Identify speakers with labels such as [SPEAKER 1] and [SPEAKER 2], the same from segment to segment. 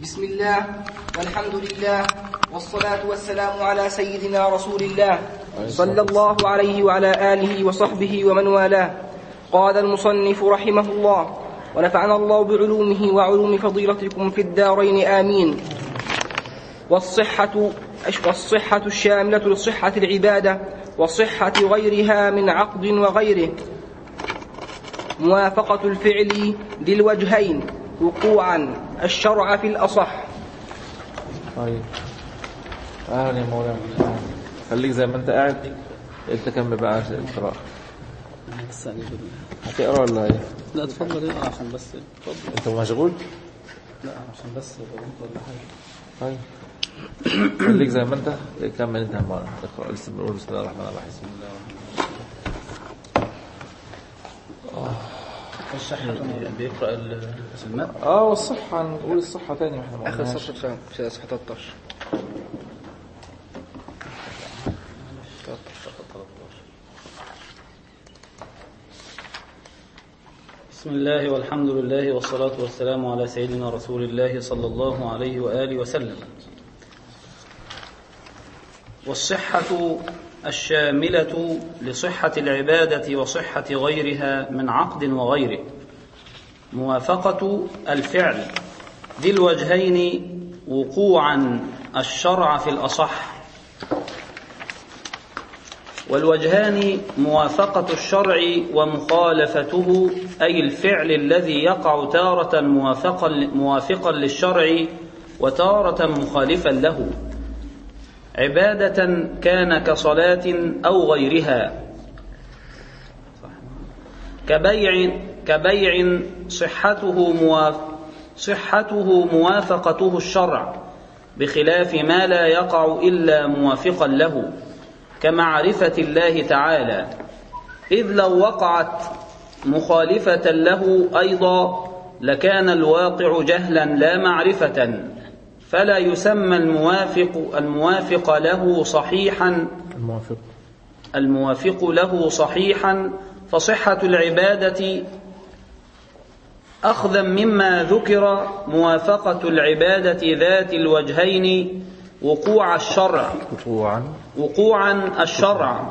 [SPEAKER 1] بسم الله والحمد لله والصلاة والسلام على سيدنا رسول الله صلى الله عليه وعلى آله وصحبه ومن والاه قال المصنف رحمه الله ونفعنا الله بعلومه وعلوم فضيلتكم في الدارين آمين والصحة والصحة الشاملة لصحة العبادة وصحة غيرها من عقد وغيره موافقة الفعل ذي الوجهين وقوعا الشرع في الأصح
[SPEAKER 2] طيب اهلا يا مولانا خليك زي ما انت قاعد انت كمل بقى القراءة
[SPEAKER 3] بس يعني كده.
[SPEAKER 2] هتقرا ولا ايه؟
[SPEAKER 3] لا اتفضل اقرا عشان بس اتفضل
[SPEAKER 2] انت مشغول؟
[SPEAKER 3] لا عشان بس غلطت ولا حاجه
[SPEAKER 2] طيب خليك زي ما انت كمل انت يا مولانا اقرا لسه بنقول بسم الله الرحمن الرحيم
[SPEAKER 3] الشحن بيقرا الماء
[SPEAKER 2] اه والصحة نقول الصحة تاني ما احنا ما
[SPEAKER 1] آخر
[SPEAKER 2] قلناهاش.
[SPEAKER 1] سطر فهم في صفحة 13
[SPEAKER 3] بسم الله والحمد لله والصلاة والسلام على سيدنا رسول الله صلى الله عليه وآله وسلم والصحة الشاملة لصحة العبادة وصحة غيرها من عقد وغيره موافقة الفعل ذي الوجهين وقوعا الشرع في الأصح والوجهان موافقة الشرع ومخالفته أي الفعل الذي يقع تارة موافقا موافقا للشرع وتارة مخالفا له عبادة كان كصلاة أو غيرها كبيع كبيع صحته مواف صحته موافقته الشرع بخلاف ما لا يقع إلا موافقا له كمعرفة الله تعالى إذ لو وقعت مخالفة له أيضا لكان الواقع جهلا لا معرفة فلا يسمى الموافق الموافق له صحيحا
[SPEAKER 2] الموافق
[SPEAKER 3] الموافق له صحيحا فصحة العبادة أخذا مما ذكر موافقة العبادة ذات الوجهين وقوع الشرع
[SPEAKER 2] وقوعا
[SPEAKER 3] وقوعا الشرع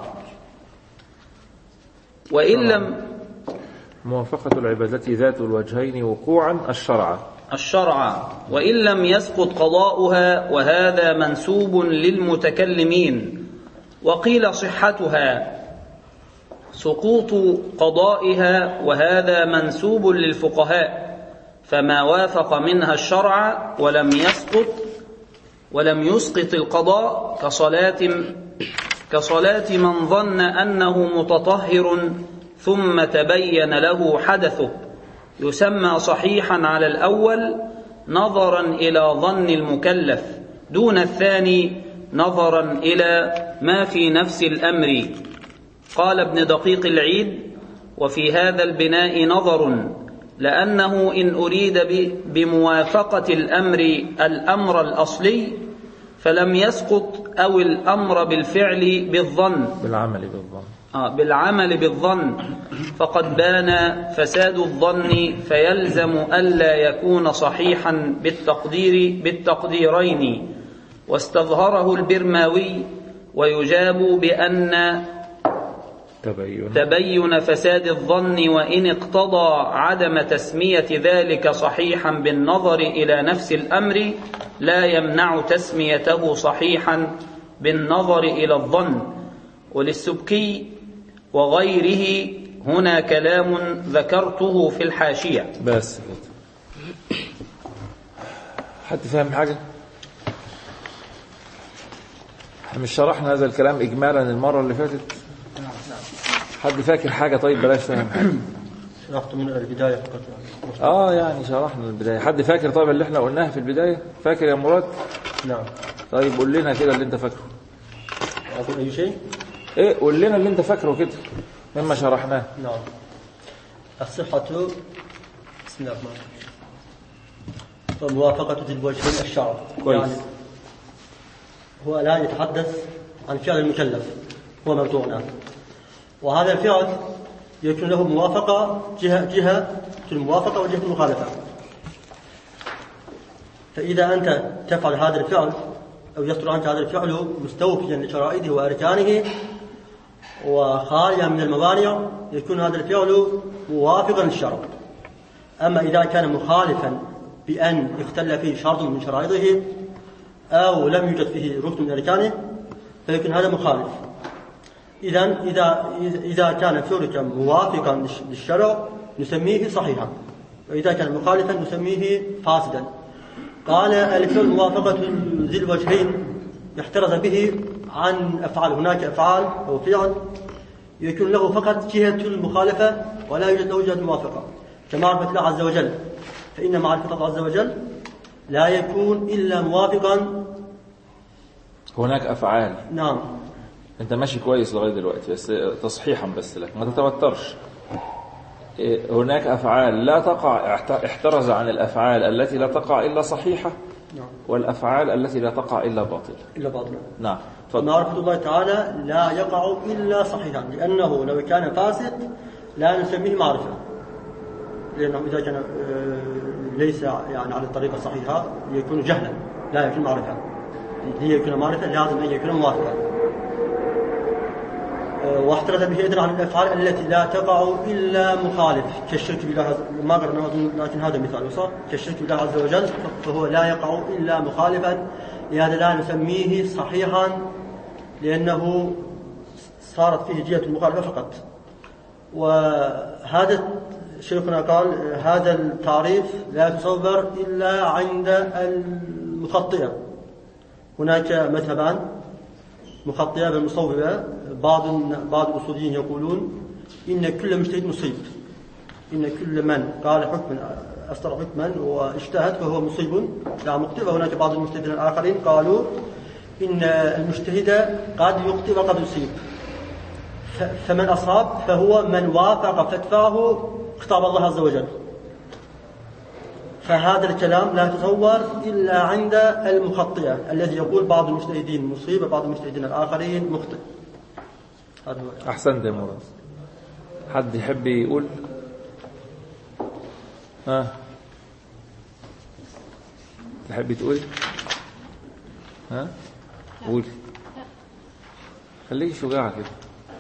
[SPEAKER 3] وإن لم
[SPEAKER 2] موافقة العبادة ذات الوجهين وقوعا الشرع
[SPEAKER 3] الشرع وإن لم يسقط قضاؤها وهذا منسوب للمتكلمين وقيل صحتها سقوط قضائها وهذا منسوب للفقهاء فما وافق منها الشرع ولم يسقط ولم يسقط القضاء كصلاة كصلاة من ظن أنه متطهر ثم تبين له حدثه يسمى صحيحا على الأول نظرا إلى ظن المكلف دون الثاني نظرا إلى ما في نفس الأمر قال ابن دقيق العيد وفي هذا البناء نظر لأنه إن أريد ب- بموافقة الأمر الأمر الأصلي فلم يسقط أو الأمر بالفعل بالظن
[SPEAKER 2] بالعمل بالظن
[SPEAKER 3] آه، بالعمل بالظن فقد بان فساد الظن فيلزم ألا يكون صحيحا بالتقدير بالتقديرين واستظهره البرماوي ويجاب بأن
[SPEAKER 2] تبين
[SPEAKER 3] تبين فساد الظن وإن اقتضى عدم تسمية ذلك صحيحا بالنظر إلى نفس الأمر لا يمنع تسميته صحيحا بالنظر إلى الظن وللسبكي وغيره هنا كلام ذكرته في الحاشية
[SPEAKER 2] بس كده حد فاهم حاجة؟ احنا مش شرحنا هذا الكلام إجمالا المرة اللي فاتت حد فاكر حاجة طيب بلاش فاهم حاجة
[SPEAKER 4] شرحت من البداية فقط يعني.
[SPEAKER 2] اه يعني شرحنا البداية حد فاكر طيب اللي احنا قلناها في البداية فاكر يا مراد
[SPEAKER 4] نعم
[SPEAKER 2] طيب قول لنا كده اللي انت فاكره
[SPEAKER 4] أقول أي شيء
[SPEAKER 2] ايه قول لنا اللي انت فاكره كده مما شرحناه
[SPEAKER 4] نعم الصحة بسم الله الرحمن الرحيم موافقة ذي الوجهين الشرع
[SPEAKER 2] كويس.
[SPEAKER 4] يعني هو الآن يتحدث عن فعل المكلف هو موضوعنا وهذا الفعل يكون له موافقة جهة جهة في الموافقة وجهة المخالفة فإذا أنت تفعل هذا الفعل أو يصدر عنك هذا الفعل مستوفيا لشرائطه وأركانه وخاليا من الموانع يكون هذا الفعل موافقا للشرع أما إذا كان مخالفا بأن اختل فيه شرط من شرائطه أو لم يوجد فيه ركن من أركانه فيكون هذا مخالف إذا إذا إذا كان فعلك موافقا للشرع نسميه صحيحا وإذا كان مخالفا نسميه فاسدا قال الفعل موافقة ذي الوجهين يحترز به عن أفعال هناك أفعال أو فعل يكون له فقط جهة المخالفة ولا يوجد له جهة الموافقة كمعرفة الله عز وجل فإن معرفة الله عز وجل لا يكون إلا موافقا
[SPEAKER 2] هناك أفعال
[SPEAKER 4] نعم
[SPEAKER 2] أنت ماشي كويس لغاية دلوقتي بس تصحيحا بس لك ما تتوترش إيه، هناك أفعال لا تقع احت- احترز عن الأفعال التي لا تقع إلا صحيحة
[SPEAKER 4] نعم
[SPEAKER 2] والأفعال التي لا تقع إلا باطلة
[SPEAKER 4] إلا باطلا
[SPEAKER 2] نعم تفضل.
[SPEAKER 4] معرفة الله تعالى لا يقع إلا صحيحا لأنه لو كان فاسد لا نسميه معرفة لأنه إذا كان آه، ليس يعني على الطريقة الصحيحة يكون جهلا لا يكون معرفة ليكون معرفة لازم أن يكون موافقا آه، واحترز به أيضا عن الأفعال التي لا تقع إلا مخالف كالشرك بالله عز- ما قرأنا أظن لكن هذا مثال صح كالشرك بالله عز وجل فهو لا يقع إلا مخالفا لهذا لا نسميه صحيحا لأنه صارت فيه جهة المخالفة فقط وهذا شيخنا قال هذا التعريف لا يتصور إلا عند المخطئة هناك مذهبان مخطئة بالمصوبة بعض بعض الأصوليين يقولون إن كل مجتهد مصيب إن كل من قال حكما أصدر حكما واجتهد فهو مصيب لا مخطئ وهناك بعض المجتهدين الآخرين قالوا إن المجتهد قد يخطئ وقد يصيب ف- فمن أصاب فهو من وافق فتواه خطاب الله عز وجل فهذا الكلام لا يتصور إلا عند المخطئة الذي يقول بعض المجتهدين مصيب وبعض المجتهدين الآخرين مخطئ هذا هو
[SPEAKER 2] أحسنت يا مراد حد يحب يقول ها تحبي تقولي ها قولي خليكي شجاعة كده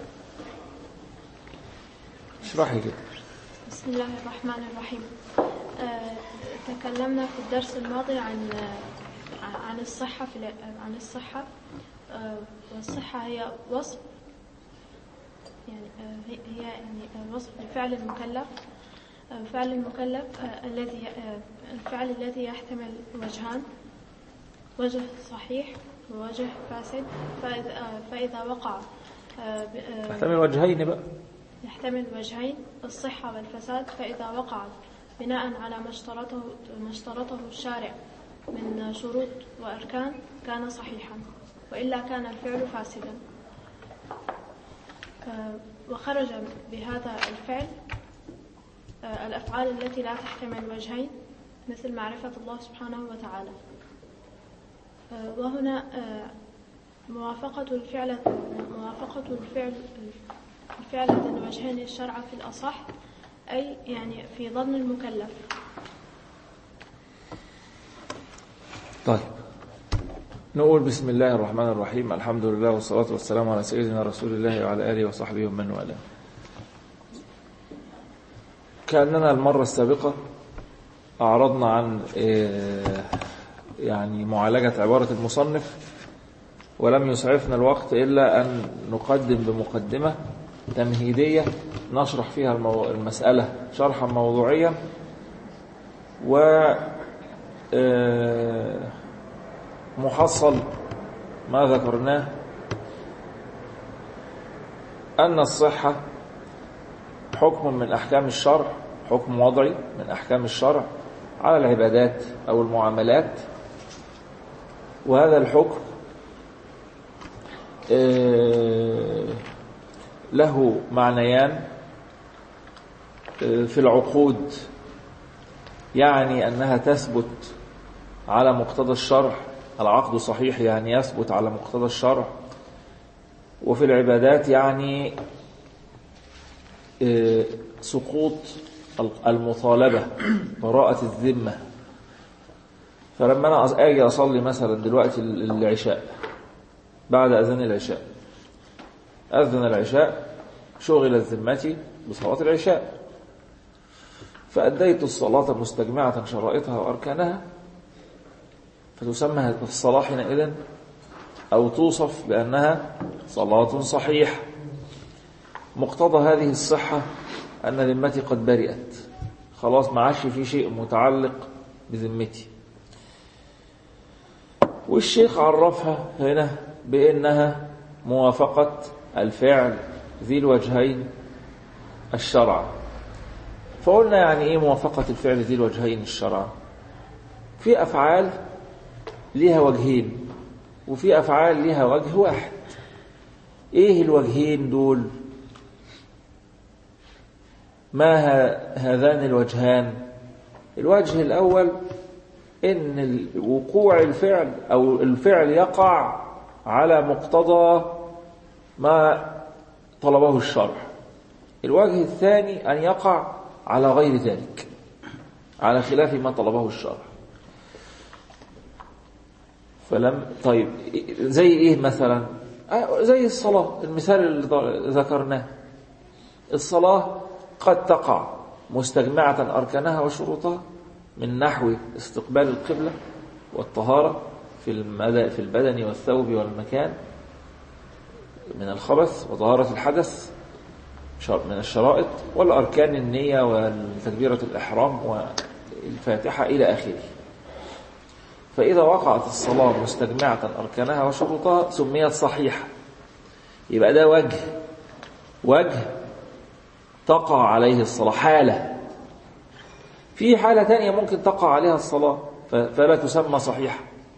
[SPEAKER 2] اشرحي كده
[SPEAKER 5] بسم الله الرحمن الرحيم آه، تكلمنا في الدرس الماضي عن آه، عن الصحة في ال- عن الصحة آه، والصحة هي وصف يعني آه، هي هي يعني آه، وصف لفعل المكلف آه، فعل المكلف آه، الذي آه، الفعل الذي يحتمل وجهان وجه صحيح ووجه فاسد فإذا آه، فإذا وقع آه، ب- آه،
[SPEAKER 2] تحتمل وجهين بقى
[SPEAKER 5] يحتمل وجهين الصحة والفساد فإذا وقع بناء على ما اشترطه ما اشترطه الشارع من شروط وأركان كان صحيحا وإلا كان الفعل فاسدا آه، وخرج بهذا الفعل آه، الأفعال التي لا تحتمل وجهين مثل معرفة الله سبحانه وتعالى آه، وهنا آه، موافقة الفعل موافقة الفعل الفعل ذي الوجهين الشرع في الأصح أي يعني في ظن المكلف
[SPEAKER 2] طيب نقول بسم الله الرحمن الرحيم الحمد لله والصلاة والسلام على سيدنا رسول الله وعلى آله وصحبه ومن والاه كأننا المرة السابقة أعرضنا عن آه، يعني معالجة عبارة المصنف ولم يسعفنا الوقت إلا أن نقدم بمقدمة تمهيدية نشرح فيها المو... المسألة شرحا موضوعيا و آه، محصل ما ذكرناه أن الصحة حكم من أحكام الشرع حكم وضعي من أحكام الشرع على العبادات أو المعاملات وهذا الحكم آه، له معنيان آه، في العقود يعني أنها تثبت على مقتضى الشرع العقد صحيح يعني يثبت على مقتضى الشرع وفي العبادات يعني آه، سقوط المطالبة براءة الذمة فلما أنا أص- أجي أصلي مثلا دلوقتي ال- العشاء بعد أذان العشاء أذن العشاء شغلت ذمتي بصلاة العشاء فأديت الصلاة مستجمعة شرائطها وأركانها فتسمى الصلاة حينئذ أو توصف بأنها صلاة صحيحة مقتضى هذه الصحة أن ذمتي قد برئت خلاص ما عادش في شيء متعلق بذمتي والشيخ عرفها هنا بأنها موافقة الفعل ذي الوجهين الشرع فقلنا يعني ايه موافقة الفعل ذي الوجهين الشرع في أفعال ليها وجهين وفي أفعال ليها وجه واحد ايه الوجهين دول ما ه- هذان الوجهان الوجه الأول إن ال- وقوع الفعل أو الفعل يقع على مقتضى ما طلبه الشرع الوجه الثاني أن يقع على غير ذلك على خلاف ما طلبه الشرع فلم طيب زي ايه مثلا آه، زي الصلاة المثال اللي ض- ذكرناه الصلاة قد تقع مستجمعة أركانها وشروطها من نحو استقبال القبلة والطهارة في المدى في البدن والثوب والمكان من الخبث وطهارة الحدث شر- من الشرائط والأركان النية والتكبيرة الإحرام والفاتحة إلى آخره فإذا وقعت الصلاة مستجمعة أركانها وشروطها سميت صحيحة يبقى ده وجه وجه تقع عليه الصلاة حالة في حالة تانية ممكن تقع عليها الصلاة ف- فلا تسمى صحيحة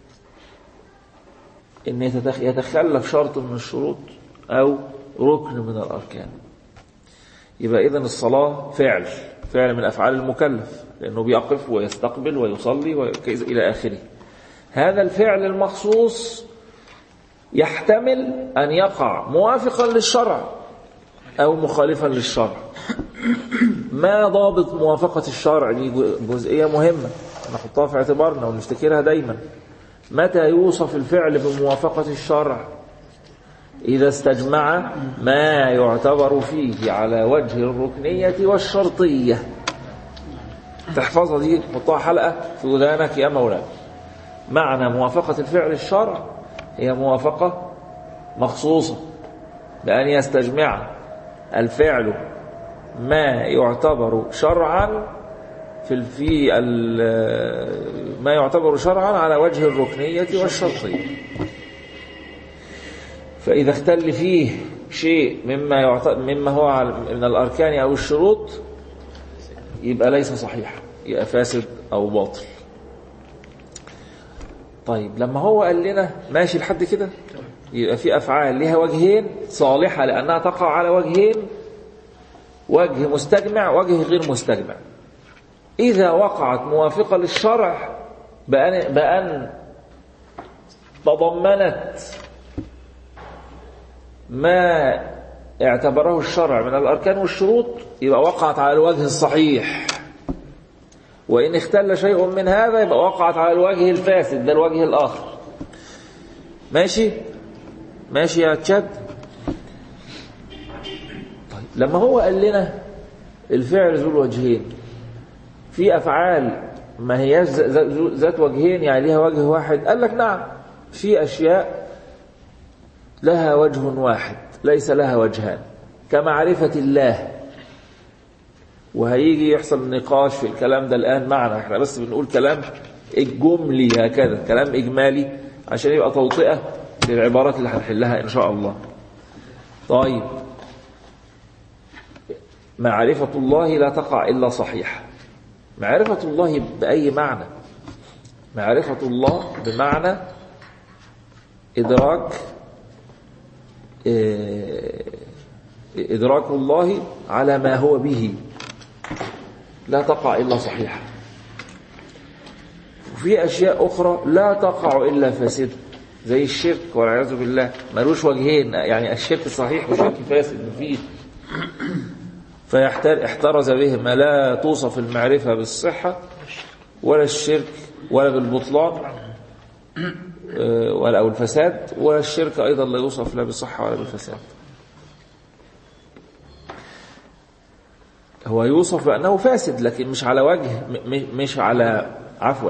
[SPEAKER 2] إن يتدخ- يتخلف شرط من الشروط أو ركن من الأركان يبقى إذن الصلاة فعل فعل من أفعال المكلف لأنه بيقف ويستقبل ويصلي وكذا إلى آخره هذا الفعل المخصوص يحتمل أن يقع موافقا للشرع أو مخالفا للشرع ما ضابط موافقة الشرع دي جزئية مهمة نحطها في اعتبارنا ونفتكرها دايما متى يوصف الفعل بموافقة الشرع إذا استجمع ما يعتبر فيه على وجه الركنية والشرطية تحفظها دي حطها حلقة في ودانك يا مولانا معنى موافقة الفعل الشرع هي موافقة مخصوصة بأن يستجمع الفعل ما يعتبر شرعا في في ال- ما يعتبر شرعا على وجه الركنية والشرطية فإذا اختل فيه شيء مما يعت... مما هو على- من الأركان أو الشروط يبقى ليس صحيح يبقى فاسد أو باطل طيب لما هو قال لنا ماشي لحد كده يبقى في أفعال لها وجهين صالحة لأنها تقع على وجهين وجه مستجمع وجه غير مستجمع إذا وقعت موافقة للشرع بأن, بأن تضمنت ما اعتبره الشرع من الأركان والشروط يبقى وقعت على الوجه الصحيح وإن اختل شيء من هذا يبقى وقعت على الوجه الفاسد ده الوجه الآخر ماشي ماشي يا تشاد طيب لما هو قال لنا الفعل ذو الوجهين في أفعال ما هي ذات وجهين يعني لها وجه واحد قال لك نعم في أشياء لها وجه واحد ليس لها وجهان كمعرفة الله وهيجي يحصل نقاش في الكلام ده الآن معنا احنا بس بنقول كلام الجملي هكذا كلام إجمالي عشان يبقى توطئة للعبارات اللي هنحلها إن شاء الله طيب معرفة الله لا تقع إلا صحيحة معرفة الله بأي معنى معرفة الله بمعنى إدراك إدراك الله على ما هو به لا تقع إلا صحيحة وفي أشياء أخرى لا تقع إلا فاسدة زي الشرك والعياذ بالله ملوش وجهين يعني الشرك صحيح وشرك فاسد مفيد فيحترز به ما لا توصف المعرفة بالصحة ولا الشرك ولا بالبطلان آه، ولا أو الفساد ولا الشرك أيضا لا يوصف لا بالصحة ولا بالفساد هو يوصف بأنه فاسد لكن مش على وجه م- م- مش على عفوا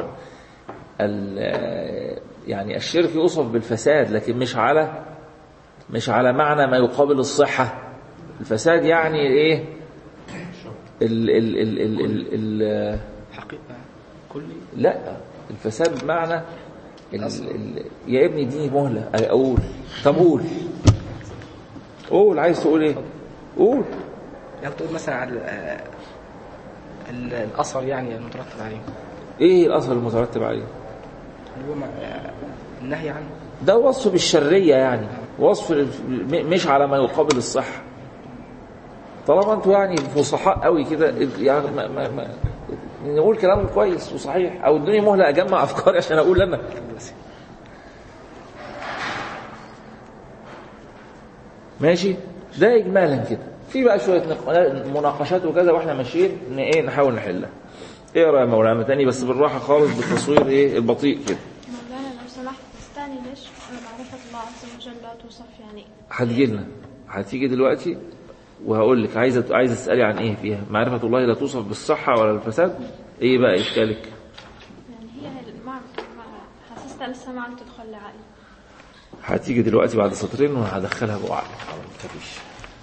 [SPEAKER 2] ال- يعني الشرك يوصف بالفساد لكن مش على مش على معنى ما يقابل الصحة الفساد يعني ايه ال ال ال ال ال ال
[SPEAKER 1] حقيقة كلي
[SPEAKER 2] لا الفساد بمعنى ال ال يا ابني اديني مهلة اقول طب قول قول عايز تقول ايه قول
[SPEAKER 1] يعني تقول مثلا على آه، ال- الأثر يعني المترتب عليه
[SPEAKER 2] ايه الاثر المترتب عليه
[SPEAKER 1] اللي هو ما- آه، النهي عنه
[SPEAKER 2] ده وصف بالشرية يعني وصف م- مش على ما يقابل الصحة طالما انتوا يعني فصحاء قوي كده يعني ما ما ما نقول كلام كويس وصحيح او ادوني مهلة اجمع افكاري عشان اقول انا ماشي ده اجمالا كده في بقى شويه نق- مناقشات وكذا واحنا ماشيين ان ايه نحاول نحلها اقرا يا مولانا تاني بس بالراحه خالص بالتصوير ايه البطيء كده
[SPEAKER 5] مولانا لو سمحت تستعني ليش معرفة الله عز وجل لا توصف يعني
[SPEAKER 2] هتجي لنا هتيجي دلوقتي وهقول لك عايزه عايزه تسالي عن ايه فيها معرفه الله لا توصف بالصحه ولا الفساد ايه بقى اشكالك
[SPEAKER 5] يعني هي المعنى حاسسها لسه ما عم تدخل لعقلي
[SPEAKER 2] هتيجي دلوقتي بعد سطرين وهدخلها جوه عقلك ما تخافيش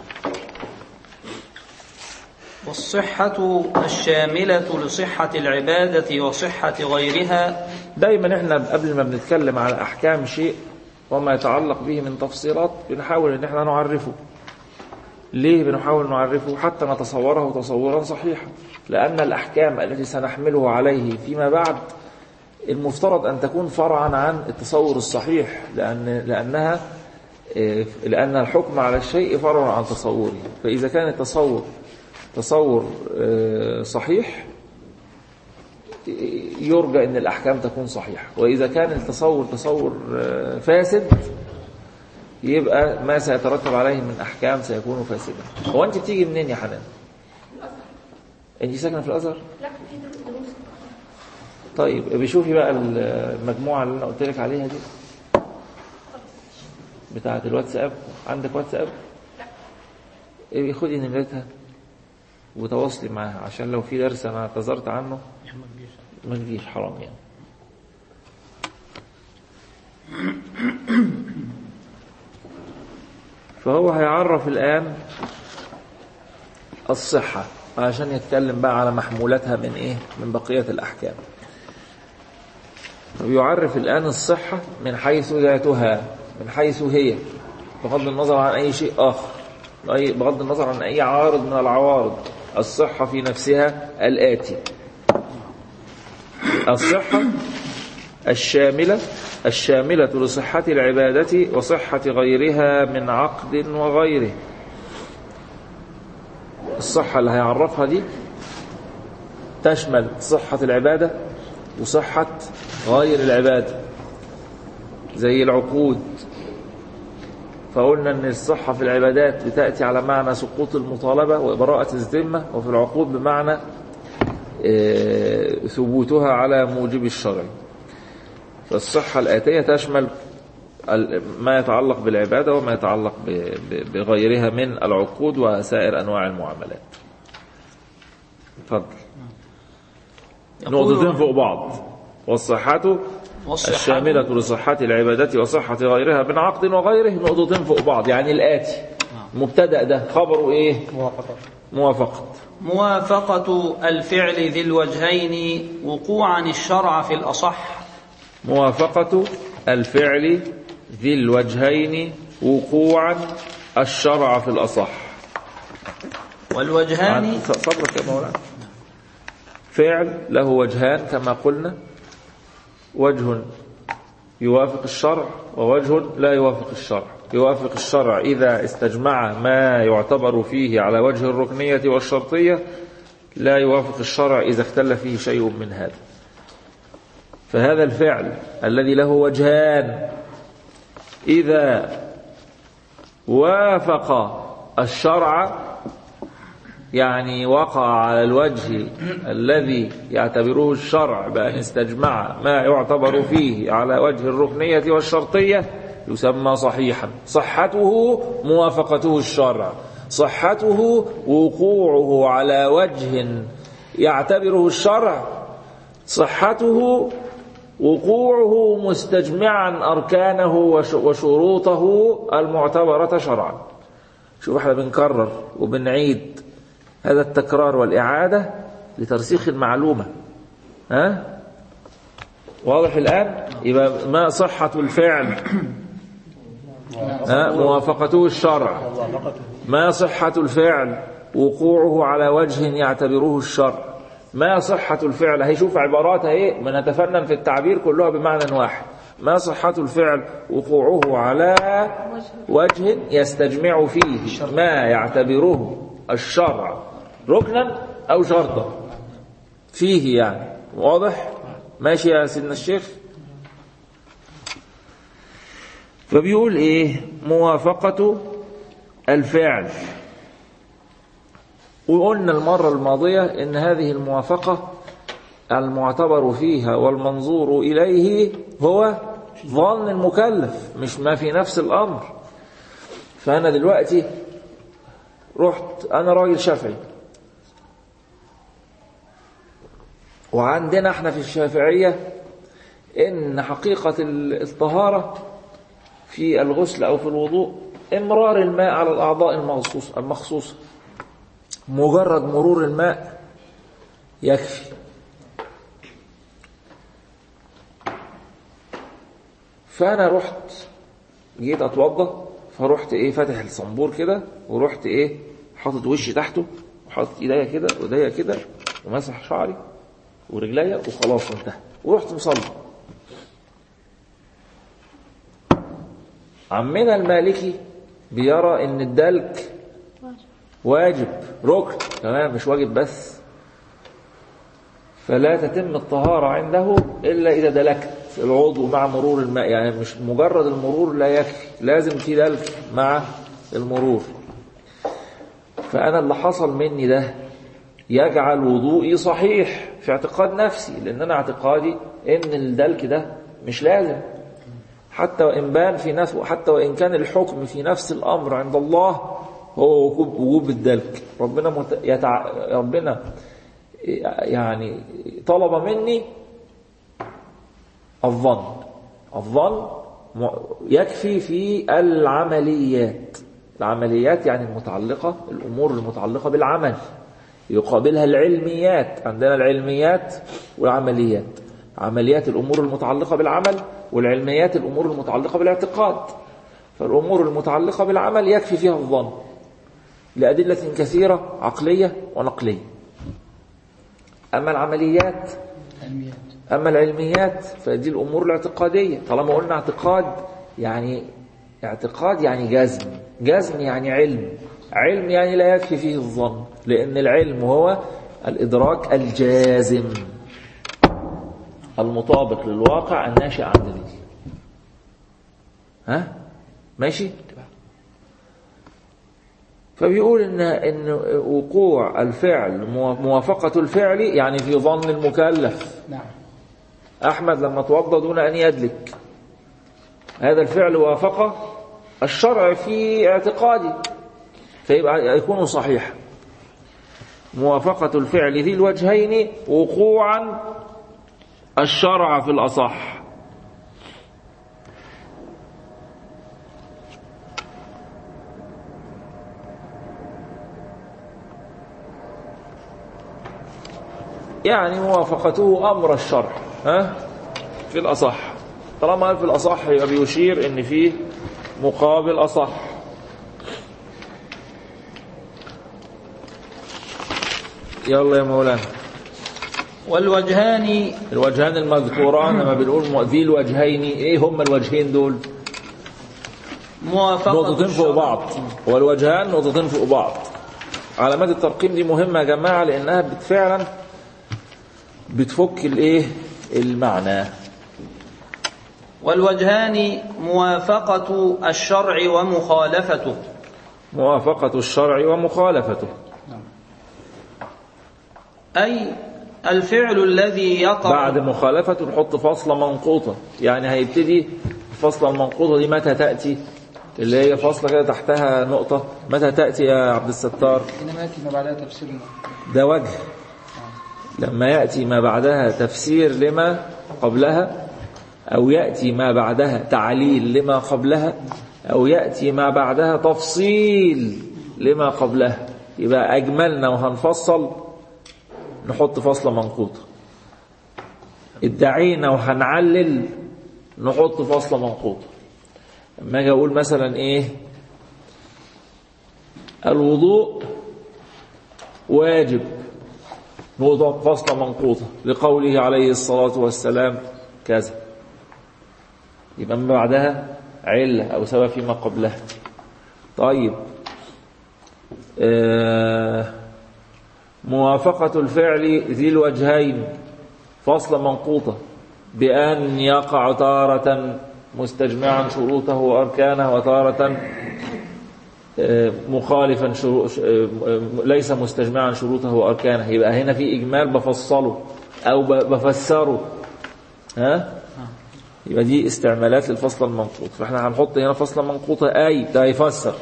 [SPEAKER 3] والصحة الشاملة لصحة العبادة وصحة غيرها
[SPEAKER 2] دايما احنا قبل ما بنتكلم على احكام شيء وما يتعلق به من تفصيلات بنحاول ان احنا نعرفه ليه بنحاول نعرفه حتى نتصوره تصورا صحيحا لان الاحكام التي سنحمله عليه فيما بعد المفترض ان تكون فرعا عن التصور الصحيح لان لانها آه، لان الحكم على الشيء فرع عن تصوره فاذا كان التصور تصور آه، صحيح يرجى ان الاحكام تكون صحيحه واذا كان التصور تصور آه، فاسد يبقى ما سيترتب عليه من احكام سيكون فاسدا هو انت بتيجي منين يا حنان انت ساكنه في الازهر
[SPEAKER 5] لا في دروس
[SPEAKER 2] طيب بشوفي بقى المجموعه اللي انا قلت لك عليها دي بتاعه الواتساب عندك واتساب لا خدي نمرتها وتواصلي معاها عشان لو في درس انا اعتذرت عنه ما تجيش حرام يعني فهو هيعرف الآن الصحة عشان يتكلم بقى على محمولاتها من إيه من بقية الأحكام فبيعرف الآن الصحة من حيث ذاتها من حيث هي بغض النظر عن أي شيء آخر أي بغض النظر عن أي عارض من العوارض الصحة في نفسها الآتي الصحة الشاملة الشاملة لصحة العبادة وصحة غيرها من عقد وغيره الصحة اللي هيعرفها دي تشمل صحة العبادة وصحة غير العبادة زي العقود فقلنا ان الصحة في العبادات بتأتي على معنى سقوط المطالبة وبراءة الذمة وفي العقود بمعنى آه، ثبوتها على موجب الشرع فالصحة الآتية تشمل ال- ما يتعلق بالعبادة وما يتعلق ب- ب- بغيرها من العقود وسائر أنواع المعاملات اتفضل نقطتين فوق بعض والصحة
[SPEAKER 3] والصحة
[SPEAKER 2] الشاملة لصحة العبادة وصحة غيرها من عقد وغيره نقطتين فوق بعض يعني الآتي مبتدأ ده خبره إيه
[SPEAKER 4] موافقة
[SPEAKER 2] موافقة
[SPEAKER 3] موافقة الفعل ذي الوجهين وقوعا الشرع في الأصح
[SPEAKER 2] موافقة الفعل ذي الوجهين وقوعا الشرع في الأصح
[SPEAKER 3] والوجهان
[SPEAKER 2] عن- صبرك يا مولانا فعل له وجهان كما قلنا وجه يوافق الشرع ووجه لا يوافق الشرع يوافق الشرع إذا استجمع ما يعتبر فيه على وجه الركنية والشرطية لا يوافق الشرع إذا اختل فيه شيء من هذا فهذا الفعل الذي له وجهان إذا وافق الشرع يعني وقع على الوجه الذي يعتبره الشرع بأن استجمع ما يعتبر فيه على وجه الركنية والشرطية يسمى صحيحا صحته موافقته الشرع صحته وقوعه على وجه يعتبره الشرع صحته وقوعه مستجمعا أركانه وش- وشروطه المعتبرة شرعا شوف احنا بنكرر وبنعيد هذا التكرار والإعادة لترسيخ المعلومة ها واضح الآن يبقى ما صحة الفعل ها موافقته الشرع ما صحة الفعل وقوعه على وجه يعتبره الشرع ما صحة الفعل هيشوف عبارات اهي بنتفنن في التعبير كلها بمعنى واحد ما صحة الفعل وقوعه على وجه يستجمع فيه ما يعتبره الشرع ركنا أو شرطا فيه يعني واضح ماشي يا سيدنا الشيخ فبيقول ايه موافقة الفعل وقلنا المرة الماضية ان هذه الموافقة المعتبر فيها والمنظور إليه هو ظن المكلف مش ما في نفس الأمر فأنا دلوقتي رحت أنا راجل شافعي وعندنا احنا في الشافعية إن حقيقة الطهارة في الغسل أو في الوضوء إمرار الماء على الأعضاء المخصوصة المخصوصة مجرد مرور الماء يكفي فأنا رحت جيت أتوضى فرحت إيه فاتح الصنبور كده ورحت إيه حاطط وشي تحته وحاطط إيديا كده وإيديا كده ومسح شعري ورجليا وخلاص انتهى ورحت مصلي عمنا المالكي بيرى ان الدلك واجب ركن تمام مش واجب بس فلا تتم الطهارة عنده إلا إذا دلكت العضو مع مرور الماء يعني مش مجرد المرور لا يكفي لازم في دلك مع المرور فأنا اللي حصل مني ده يجعل وضوئي صحيح في اعتقاد نفسي لأن أنا اعتقادي إن الدلك ده مش لازم حتى وإن بان في نفس حتى وإن كان الحكم في نفس الأمر عند الله هو وجوب وجوب الدلك ربنا مت... يتع... ربنا يعني طلب مني الظن الظن يكفي في العمليات العمليات يعني المتعلقة الأمور المتعلقة بالعمل يقابلها العلميات عندنا العلميات والعمليات عمليات الأمور المتعلقة بالعمل والعلميات الأمور المتعلقة بالاعتقاد فالأمور المتعلقة بالعمل يكفي فيها الظن لأدلة كثيرة عقلية ونقلية أما العمليات أما العلميات فدي الأمور الاعتقادية طالما قلنا اعتقاد يعني اعتقاد يعني جزم جزم يعني علم علم يعني لا يكفي فيه الظن لأن العلم هو الإدراك الجازم المطابق للواقع الناشئ عن دليل ها ماشي فبيقول ان ان وقوع الفعل موافقه الفعل يعني في ظن المكلف
[SPEAKER 6] نعم
[SPEAKER 2] احمد لما توضى دون ان يدلك هذا الفعل وافق الشرع في اعتقادي فيبقى يكون صحيحا موافقة الفعل ذي الوجهين وقوعا الشرع في الأصح يعني موافقته أمر الشرع ها في الأصح طالما قال في الأصح يبقى بيشير إن فيه مقابل أصح يلا يا مولانا
[SPEAKER 3] والوجهان
[SPEAKER 2] الوجهان المذكوران لما بنقول ذي الوجهين ايه هم الوجهين دول
[SPEAKER 3] موافقة
[SPEAKER 2] نقطتين فوق
[SPEAKER 3] الشرع.
[SPEAKER 2] بعض والوجهان نقطتين فوق بعض علامات الترقيم دي مهمة يا جماعة لأنها بت- فعلا بتفك الايه المعنى
[SPEAKER 3] والوجهان موافقة الشرع ومخالفته
[SPEAKER 2] موافقة الشرع ومخالفته
[SPEAKER 3] أي الفعل الذي يقع
[SPEAKER 2] بعد مخالفته نحط فاصلة منقوطة يعني هيبتدي الفاصلة المنقوطة دي متى تأتي اللي هي فاصلة كده تحتها نقطة متى تأتي يا عبد الستار
[SPEAKER 1] إنما يأتي ما بعدها تفسير
[SPEAKER 2] ده وجه لما يأتي ما بعدها تفسير لما قبلها أو يأتي ما بعدها تعليل لما قبلها أو يأتي ما بعدها تفصيل لما قبلها يبقى أجملنا وهنفصل نحط فاصلة منقوطة ادعينا وهنعلل نحط فاصلة منقوطة لما اجي اقول مثلا ايه الوضوء واجب نوضع فاصلة منقوطة لقوله عليه الصلاة والسلام كذا يبقى من بعدها علة أو سبب فيما قبلها طيب آه موافقة الفعل ذي الوجهين فصل منقوطة بأن يقع تارة مستجمعا شروطه وأركانه وتارة آه، مخالفا شرو... ش- آه، ليس مستجمعا شروطه وأركانه يبقى هنا في إجمال بفصله أو ب- بفسره ها يبقى دي استعمالات للفصل المنقوط فاحنا هنحط هنا فصل منقوطة أي ده يفسر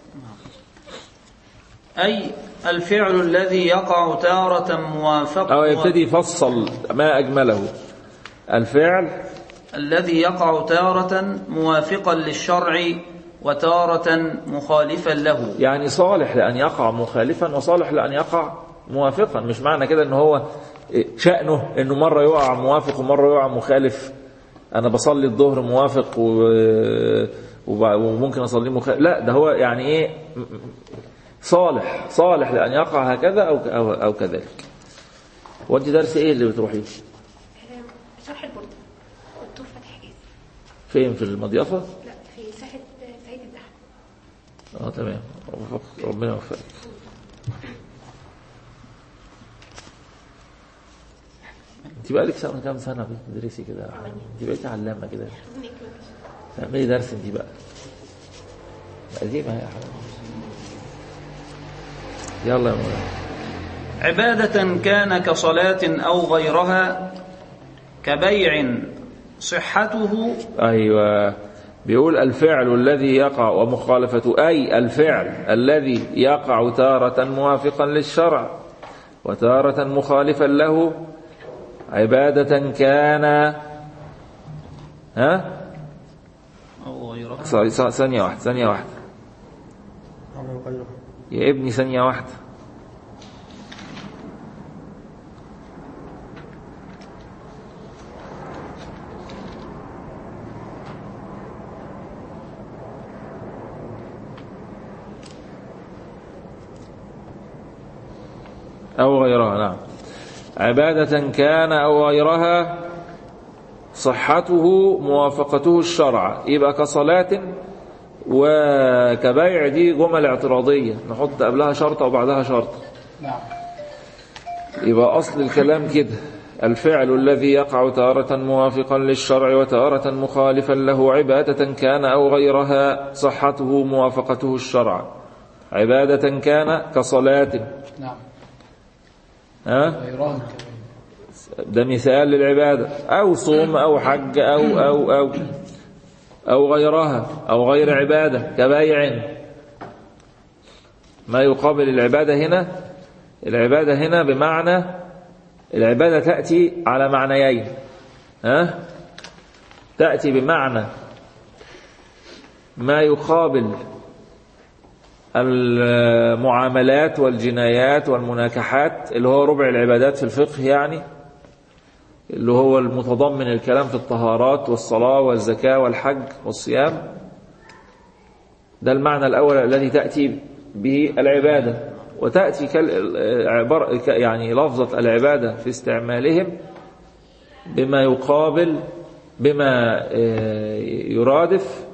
[SPEAKER 3] أي الفعل الذي يقع تارة موافق
[SPEAKER 2] أو يبتدي يفصل ما أجمله الفعل
[SPEAKER 3] الذي يقع تارة موافقا للشرع وتارة مخالفا له
[SPEAKER 2] يعني صالح لأن يقع مخالفا وصالح لأن يقع موافقا مش معنى كده ان هو شأنه انه مرة يقع موافق ومرة يقع مخالف انا بصلي الظهر موافق و... وب- وممكن اصلي مخالف لا ده هو يعني ايه صالح صالح لأن يقع هكذا أو أو, أو كذلك وانت درس ايه اللي بتروحيه
[SPEAKER 6] شرح البرد دكتور فتحي حجاز
[SPEAKER 2] فين في المضيافة
[SPEAKER 6] لا في ساحة سعيد الدحم
[SPEAKER 2] اه تمام وفق- ربنا يوفقك انت بقالك سنة كام سنة بتدرسي كده انت بقيتي علامة كده تعملي درس انت بقى قديمة يا حبيبي يلا يا مولانا
[SPEAKER 3] عبادة كان كصلاة أو غيرها كبيع صحته
[SPEAKER 2] أيوة بيقول الفعل الذي يقع ومخالفة أي الفعل الذي يقع تارة موافقا للشرع وتارة مخالفا له عبادة كان ها
[SPEAKER 3] أو غيرها
[SPEAKER 2] ص- ص- ثانية واحدة ثانية واحدة
[SPEAKER 4] أو غيره
[SPEAKER 2] يا ابني ثانية واحدة أو غيرها نعم عبادة كان أو غيرها صحته موافقته الشرع يبقى كصلاة وكبيع دي جمل اعتراضية نحط قبلها شرطة وبعدها شرطة
[SPEAKER 1] نعم
[SPEAKER 2] يبقى أصل الكلام كده الفعل الذي يقع تارة موافقا للشرع وتارة مخالفا له عبادة كان أو غيرها صحته موافقته الشرع عبادة كان كصلاة
[SPEAKER 1] نعم
[SPEAKER 2] ها
[SPEAKER 1] غيران كمان
[SPEAKER 2] ده مثال للعبادة أو صوم أو حج أو أو أو أو غيرها أو غير عبادة كبايع ما يقابل العبادة هنا العبادة هنا بمعنى العبادة تأتي على معنيين ها تأتي بمعنى ما يقابل المعاملات والجنايات والمناكحات اللي هو ربع العبادات في الفقه يعني اللي هو المتضمن الكلام في الطهارات والصلاة والزكاة والحج والصيام ده المعنى الأول الذي تأتي به العبادة وتأتي كالعبارة يعني لفظة العبادة في استعمالهم بما يقابل بما آه، يرادف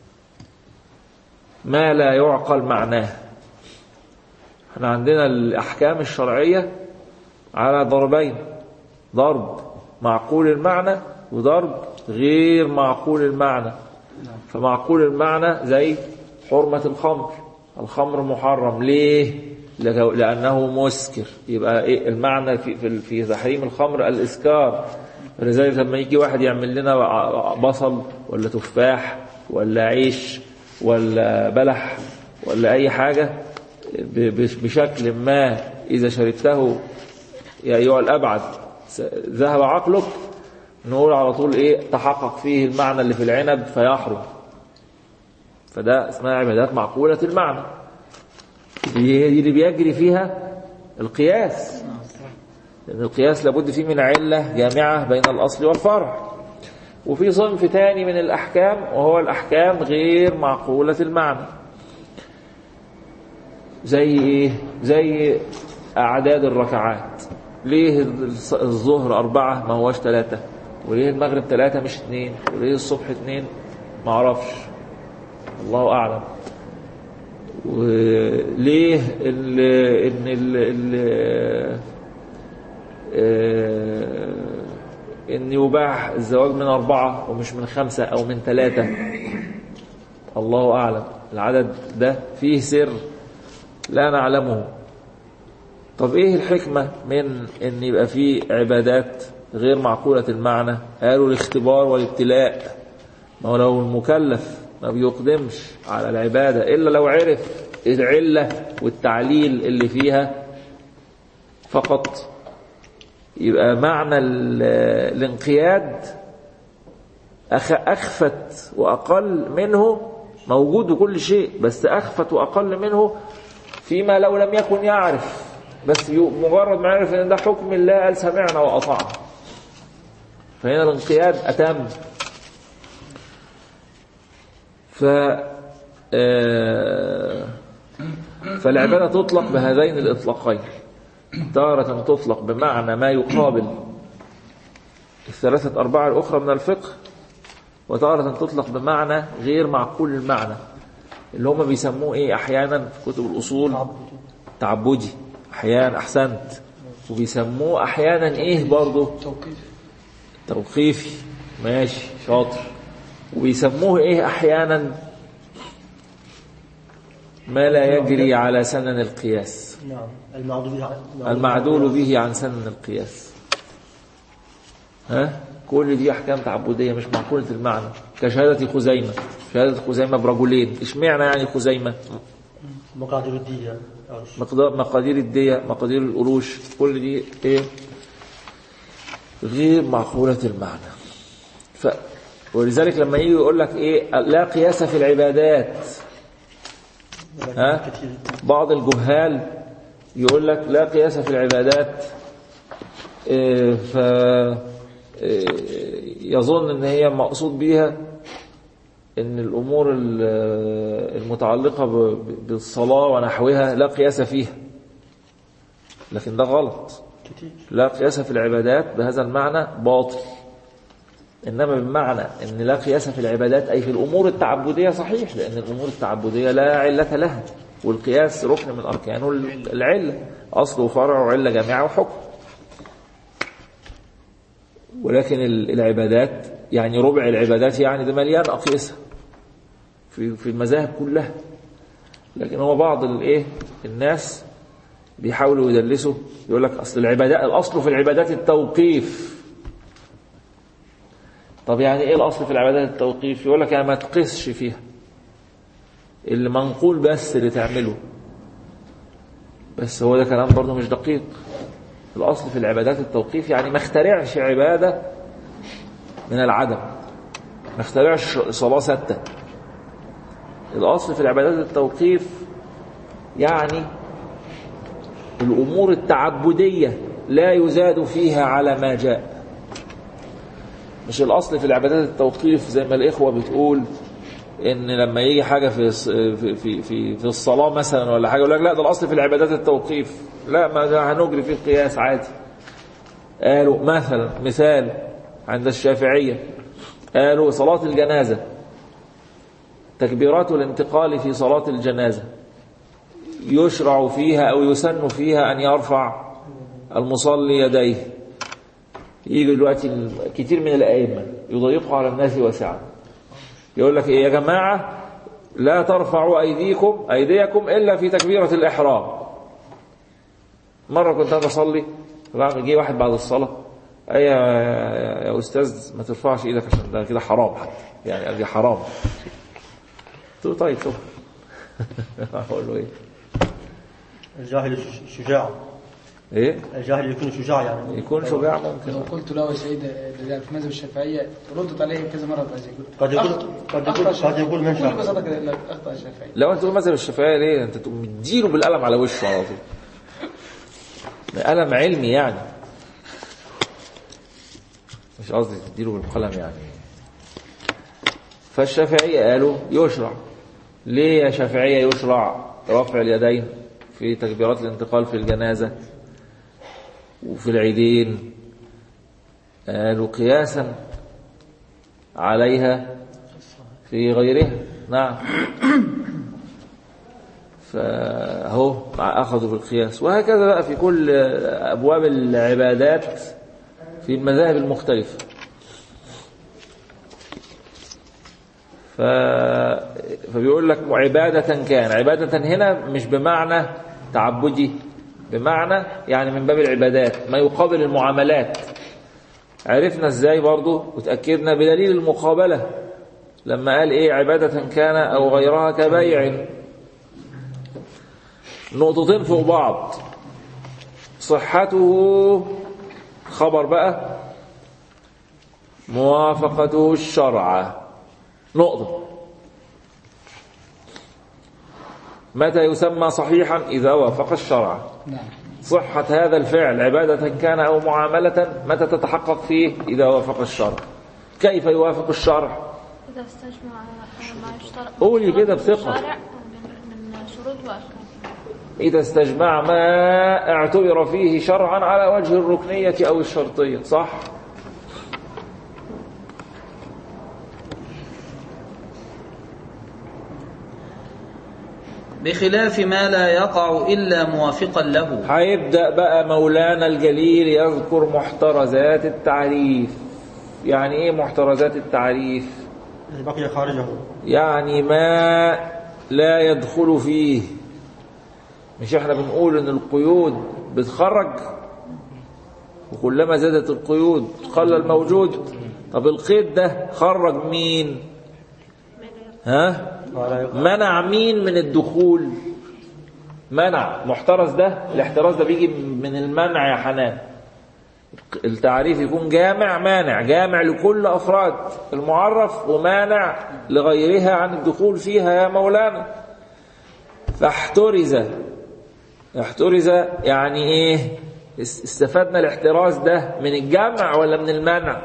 [SPEAKER 2] ما لا يعقل معناه احنا عندنا الأحكام الشرعية على ضربين ضرب معقول المعنى وضرب غير معقول المعنى فمعقول المعنى زي حرمة الخمر الخمر محرم ليه لك- لأنه مسكر يبقى إيه المعنى في في في تحريم الخمر الإسكار ولذلك لما يجي واحد يعمل لنا ع- بصل ولا تفاح ولا عيش ولا بلح ولا أي حاجة ب- بش- بشكل ما إذا شربته يا أيها الأبعد س- ذهب عقلك نقول على طول إيه تحقق فيه المعنى اللي في العنب فيحرم فده اسمها عبادات معقولة المعنى دي دي اللي بيجري فيها القياس لأن القياس لابد فيه من علة جامعة بين الأصل والفرع وفي صنف تاني من الأحكام وهو الأحكام غير معقولة المعنى زي إيه؟ زي أعداد الركعات ليه الص- الظهر أربعة ما هوش ثلاثة وليه المغرب ثلاثة مش اثنين وليه الصبح اثنين ما أعرفش الله أعلم وليه ال ان ال ال آه، ان يباح الزواج من أربعة ومش من خمسة أو من ثلاثة الله أعلم العدد ده فيه سر لا نعلمه طب ايه الحكمة من ان يبقى فيه عبادات غير معقولة المعنى قالوا الاختبار والابتلاء ما هو لو المكلف ما بيقدمش على العبادة إلا لو عرف العلة والتعليل اللي فيها فقط يبقى معنى ال- الانقياد أخ- أخفت وأقل منه موجود كل شيء بس أخفت وأقل منه فيما لو لم يكن يعرف بس يو- مجرد ما عرف ان ده حكم الله قال سمعنا واطعنا فهنا الانقياد اتم ف آه، فالعبادة تطلق بهذين الإطلاقين تارة تطلق بمعنى ما يقابل الثلاثة أرباع الأخرى من الفقه وتارة تطلق بمعنى غير معقول المعنى اللي هم بيسموه إيه أحيانا في كتب الأصول تعبدي أحيانا أحسنت وبيسموه أحيانا إيه برضه توقيفي ماشي شاطر وبيسموه إيه أحيانا ما لا يجري على سنن القياس
[SPEAKER 4] نعم المعدول به
[SPEAKER 2] المعدول به عن سنن القياس ها كل دي احكام تعبديه مش معقوله المعنى كشهاده خزيمه شهاده خزيمه برجلين اشمعنى يعني خزيمه
[SPEAKER 4] مقادير الدية أو
[SPEAKER 2] مقدار مقادير الدية مقادير القروش كل دي ايه غير معقولة المعنى ف ولذلك لما يجي يقول لك ايه لا قياس في العبادات ها
[SPEAKER 4] كثير
[SPEAKER 2] بعض الجهال يقول لك لا قياس في العبادات إيه، ف إيه، يظن ان هي مقصود بيها ان الامور ال- المتعلقه ب- بالصلاه ونحوها لا قياس فيها لكن ده غلط
[SPEAKER 4] كثير
[SPEAKER 2] لا قياس في العبادات بهذا المعنى باطل إنما بمعنى أن لا قياس في العبادات أي في الأمور التعبدية صحيح لأن الأمور التعبدية لا علة لها والقياس ركن من أركانه العلة أصل وفرع وعلة جامعة وحكم ولكن ال- العبادات يعني ربع العبادات يعني ده مليان أقيسة في في المذاهب كلها لكن هو بعض الايه الناس بيحاولوا يدلسوا يقول لك اصل العبادات الاصل في العبادات التوقيف طب يعني ايه الاصل في العبادات التوقيف يقول لك يعني ما تقيسش فيها اللي منقول بس اللي تعمله بس هو ده كلام برضه مش دقيق الاصل في العبادات التوقيف يعني ما اخترعش عباده من العدم ما اخترعش صلاه سته الاصل في العبادات التوقيف يعني الأمور التعبدية لا يزاد فيها على ما جاء مش الأصل في العبادات التوقيف زي ما الإخوة بتقول إن لما يجي حاجة في في في في, في الصلاة مثلا ولا حاجة يقول لك لا ده الأصل في العبادات التوقيف لا ما ده هنجري فيه القياس عادي قالوا مثلا مثال عند الشافعية قالوا صلاة الجنازة تكبيرات الانتقال في صلاة الجنازة يشرع فيها أو يسن فيها أن يرفع المصلي يديه يجي دلوقتي كتير من الأئمة يضيقوا على الناس واسعا يقول لك إيه يا جماعة لا ترفعوا أيديكم أيديكم إلا في تكبيرة الإحرام مرة كنت أنا بصلي فبعد جه واحد بعد الصلاة أي يا, يا أستاذ ما ترفعش إيدك عشان ده كده حرام حتى يعني قال لي حرام قلت له طيب شوف أقول له إيه
[SPEAKER 4] الجاهل ش- شجاع
[SPEAKER 2] إيه
[SPEAKER 4] الجاهل يكون شجاع يعني
[SPEAKER 2] يكون شجاع ممكن
[SPEAKER 7] لو قلت له يا سيد ده في مذهب الشافعيه ردت عليه كذا مره بعد
[SPEAKER 4] قد يقول قد يقول قد يقول من
[SPEAKER 7] بكل
[SPEAKER 4] شاء
[SPEAKER 7] بساطه كده يقول لك اخطا الشافعي
[SPEAKER 2] لو انت تقول مذهب الشافعيه ليه انت تقوم مديله بالقلم على وشه على طول ده قلم علمي يعني مش قصدي تديله بالقلم يعني فالشافعية قالوا يشرع ليه يا شافعية يشرع رفع اليدين في تكبيرات الانتقال في الجنازة وفي العيدين قالوا قياسا عليها في غيرها نعم فهو أخذوا بالقياس وهكذا بقى في كل أبواب العبادات في المذاهب المختلفة ف... فبيقول لك عبادة كان عبادة هنا مش بمعنى تعبدي بمعنى يعني من باب العبادات ما يقابل المعاملات عرفنا ازاي برضو وتأكدنا بدليل المقابلة لما قال ايه عبادة كان او غيرها كبيع نقطتين فوق بعض صحته خبر بقى موافقته الشرع نقطة متى يسمى صحيحا إذا وافق الشرع
[SPEAKER 7] نعم
[SPEAKER 2] صحة هذا الفعل عبادة كان أو معاملة متى تتحقق فيه إذا وافق الشرع كيف يوافق الشرع
[SPEAKER 5] إذا استجمع ما يشترط
[SPEAKER 2] قولي كده بثقة.
[SPEAKER 5] الشارع من من شروط وأركان
[SPEAKER 2] إذا استجمع ما اعتبر فيه شرعا على وجه الركنية أو الشرطية صح
[SPEAKER 3] بخلاف ما لا يقع إلا موافقا له
[SPEAKER 2] هيبدأ بقى مولانا الجليل يذكر محترزات التعريف يعني ايه محترزات التعريف
[SPEAKER 4] بقي خارجه
[SPEAKER 2] يعني ما لا يدخل فيه مش احنا بنقول ان القيود بتخرج وكلما زادت القيود قل الموجود طب القيد ده خرج مين ها
[SPEAKER 4] ولا يقع
[SPEAKER 2] منع مين من الدخول منع محترز ده الاحتراز ده بيجي من المنع يا حنان التعريف يكون جامع مانع جامع لكل أفراد المعرف ومانع لغيرها عن الدخول فيها يا مولانا فاحترز احترز يعني ايه اس- استفدنا الاحتراز ده من الجمع ولا من المنع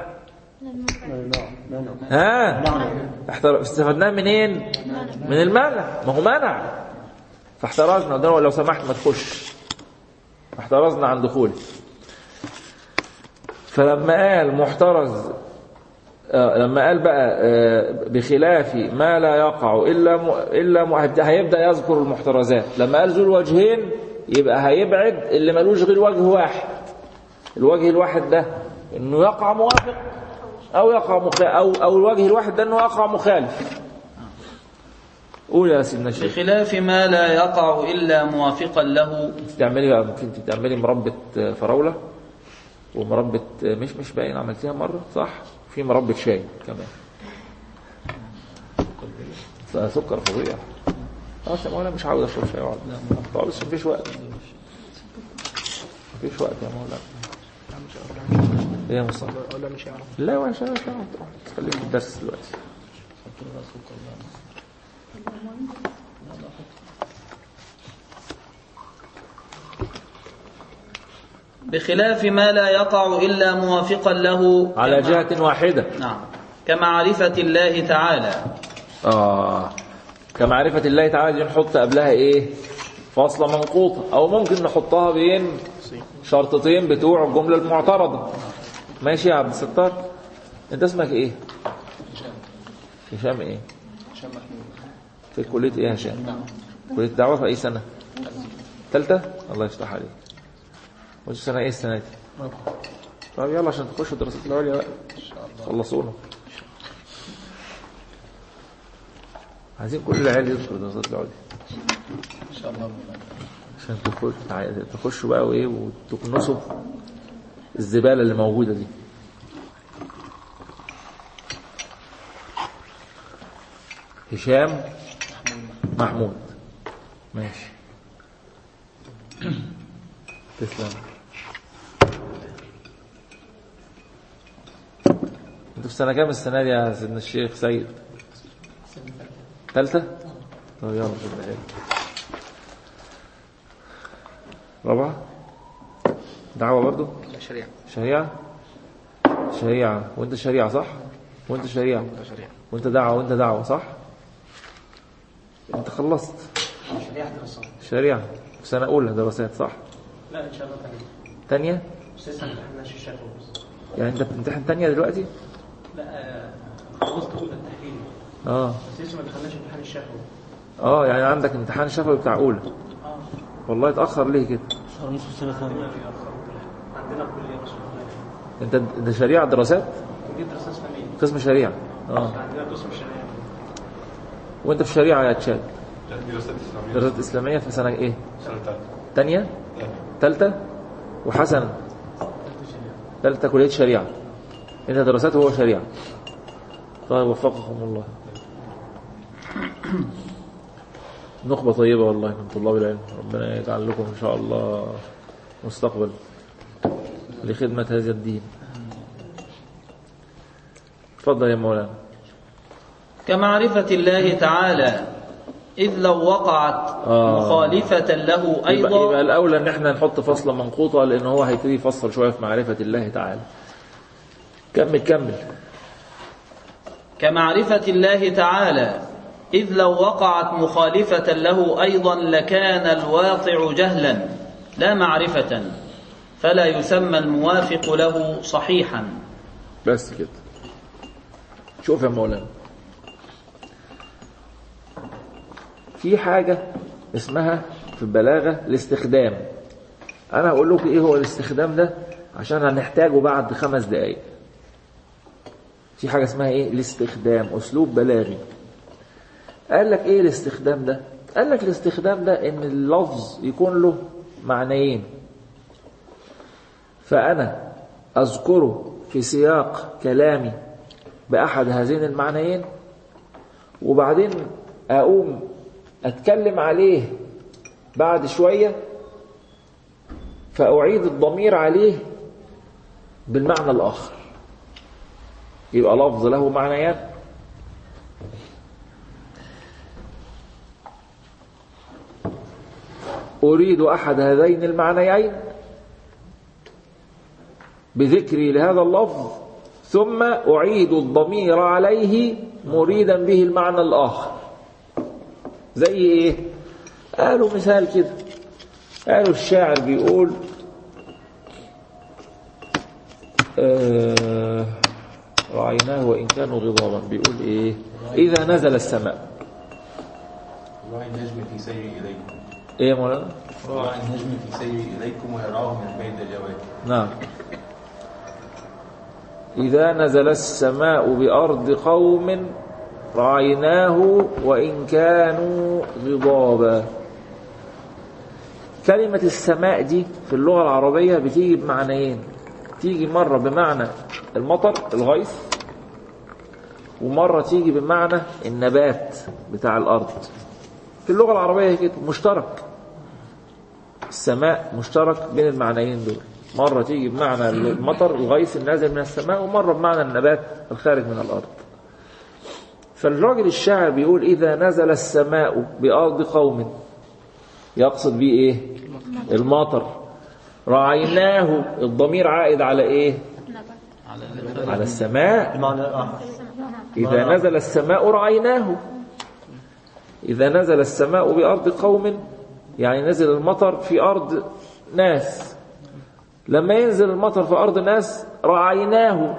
[SPEAKER 2] ها احتر- استفدناه منين من المنع ما هو منع فاحترزنا قلنا له لو سمحت ما تخش احترزنا عن دخوله فلما قال محترز آه، لما قال بقى آه، بخلاف ما لا يقع الا م... الا م... هيبدا يذكر المحترزات لما قال ذو الوجهين يبقى هيبعد اللي ملوش غير وجه واحد الوجه الواحد ده انه يقع موافق او يقع مخالف او او الوجه الواحد ده انه يقع مخالف قول يا سيدنا الشيخ
[SPEAKER 3] بخلاف ما لا يقع إلا موافقا له
[SPEAKER 2] تعملي بقى ممكن تعملي مربى فراولة ومربى مش مش باين عملتيها مرة صح في مربى شاي كمان سكر فظيع خلاص يا مولانا مش عاوز اشرب شاي وعلا خالص مفيش وقت مفيش وقت يا مولانا ايه يا مصطفى
[SPEAKER 1] ولا مش هيعرف
[SPEAKER 2] لا ولا شاي ولا شاي تروح تخليك في الدرس دلوقتي
[SPEAKER 3] بخلاف ما لا يقع إلا موافقا له
[SPEAKER 2] على
[SPEAKER 3] كما-
[SPEAKER 2] جهة واحدة
[SPEAKER 3] نعم كمعرفة الله تعالى
[SPEAKER 2] آه كمعرفة الله تعالى دي نحط قبلها إيه فاصلة منقوطة أو ممكن نحطها بين شرطتين بتوع الجملة المعترضة ماشي يا عبد الستار أنت اسمك إيه هشام إيه
[SPEAKER 7] هشام محمود
[SPEAKER 2] في كلية إيه يا هشام كلية الدعوة في أي سنة ثالثة الله يفتح عليك وش سنة إيه السنة دي
[SPEAKER 7] رابعه
[SPEAKER 2] طب يلا عشان تخشوا الدراسات العليا بقى خلصونا عايزين كل العيال يدخلوا الدراسات العليا
[SPEAKER 7] ان شاء الله مولانا.
[SPEAKER 2] ان عشان تخش- تخشوا بقى وايه وتكنسوا الزبالة اللي موجودة دي هشام محمود ماشي تسلم انت في سنة كام السنة دي يا سيدنا الشيخ سيد ثالثة طب يلا سيدنا خير رابعة دعوة برضو
[SPEAKER 1] شريعة
[SPEAKER 2] شريعة شريعة وانت شريعة صح وانت شريعة
[SPEAKER 1] شريعة
[SPEAKER 2] وانت دعوة وانت دعوة صح انت خلصت
[SPEAKER 4] شريعة دراسات
[SPEAKER 2] شريعة في سنة أولى دراسات صح
[SPEAKER 4] لا ان شاء الله ثانية
[SPEAKER 2] تانية
[SPEAKER 4] بس لسه ما امتحناش الشفوي بس
[SPEAKER 2] يعني انت بتمتحن تانية دلوقتي
[SPEAKER 4] لا آه، خلصت اولى التحليل
[SPEAKER 2] اه
[SPEAKER 4] بس لسه ما دخلناش امتحان الشفوي
[SPEAKER 2] اه يعني عندك امتحان شفوي بتاع أولى
[SPEAKER 4] اه
[SPEAKER 2] والله اتأخر ليه كده
[SPEAKER 4] صار نصف سنة ثانية عندنا كلية بس
[SPEAKER 2] انت انت شريعة دراسات
[SPEAKER 4] كلية دراسات اسلامية
[SPEAKER 2] قسم شريعة اه
[SPEAKER 4] عندنا قسم الشريعة
[SPEAKER 2] وانت في شريعة يا تشاد
[SPEAKER 8] دراسات إسلامية
[SPEAKER 2] دراسات إسلامية في سنة ايه
[SPEAKER 8] سنة تالتة
[SPEAKER 2] تانية تالتة وحسن تالتة كلية شريعة انت دراسات وهو شريعة طيب وفقكم الله نخبة طيبة والله من طلاب العلم ربنا يجعل لكم إن شاء الله مستقبل لخدمة هذا الدين تفضل يا مولانا
[SPEAKER 3] كمعرفة الله تعالى إذ لو وقعت
[SPEAKER 2] آه.
[SPEAKER 3] مخالفة له
[SPEAKER 2] يبقى, يبقى
[SPEAKER 3] أيضا
[SPEAKER 2] الأولى إن احنا نحط فصلة منقوطة لأن هو هيبتدي يفصل شوية في معرفة الله تعالى كمل كمل
[SPEAKER 3] كمعرفة الله تعالى إذ لو وقعت مخالفة له أيضا لكان الواقع جهلا لا معرفة فلا يسمى الموافق له صحيحا
[SPEAKER 2] بس كده شوف يا مولانا في حاجة اسمها في البلاغة الاستخدام أنا هقول لكم إيه هو الاستخدام ده عشان هنحتاجه بعد خمس دقايق في حاجة اسمها إيه الاستخدام أسلوب بلاغي قال لك إيه الاستخدام ده قال لك الاستخدام ده إن اللفظ يكون له معنيين فأنا أذكره في سياق كلامي بأحد هذين المعنيين وبعدين أقوم أتكلم عليه بعد شوية فأعيد الضمير عليه بالمعنى الآخر يبقى لفظ له معنيان أريد أحد هذين المعنيين بذكري لهذا اللفظ ثم أعيد الضمير عليه مريدا به المعنى الآخر زي إيه قالوا مثال كده قالوا الشاعر بيقول آه رعيناه وإن كانوا غضابا بيقول إيه إذا نزل السماء
[SPEAKER 8] راعي النجم في سيري إليكم
[SPEAKER 2] إيه يا مولانا
[SPEAKER 8] راعي النجم في سيري إليكم ويراه من بين الجواد
[SPEAKER 2] نعم إذا نزل السماء بأرض قوم رعيناه وإن كانوا غضابا كلمة السماء دي في اللغة العربية بتيجي بمعنيين تيجي مرة بمعنى المطر الغيث ومرة تيجي بمعنى النبات بتاع الأرض في اللغة العربية كده مشترك السماء مشترك بين المعنيين دول مرة تيجي بمعنى المطر الغيث النازل من السماء ومرة بمعنى النبات الخارج من الأرض فالراجل الشاعر بيقول إذا نزل السماء بأرض قوم يقصد بيه إيه المطر رعيناه الضمير عائد على إيه على السماء
[SPEAKER 4] المعنى الآخر
[SPEAKER 2] إذا نزل السماء رعيناه إذا نزل السماء بأرض قوم يعني نزل المطر في أرض ناس لما ينزل المطر في أرض ناس رعيناه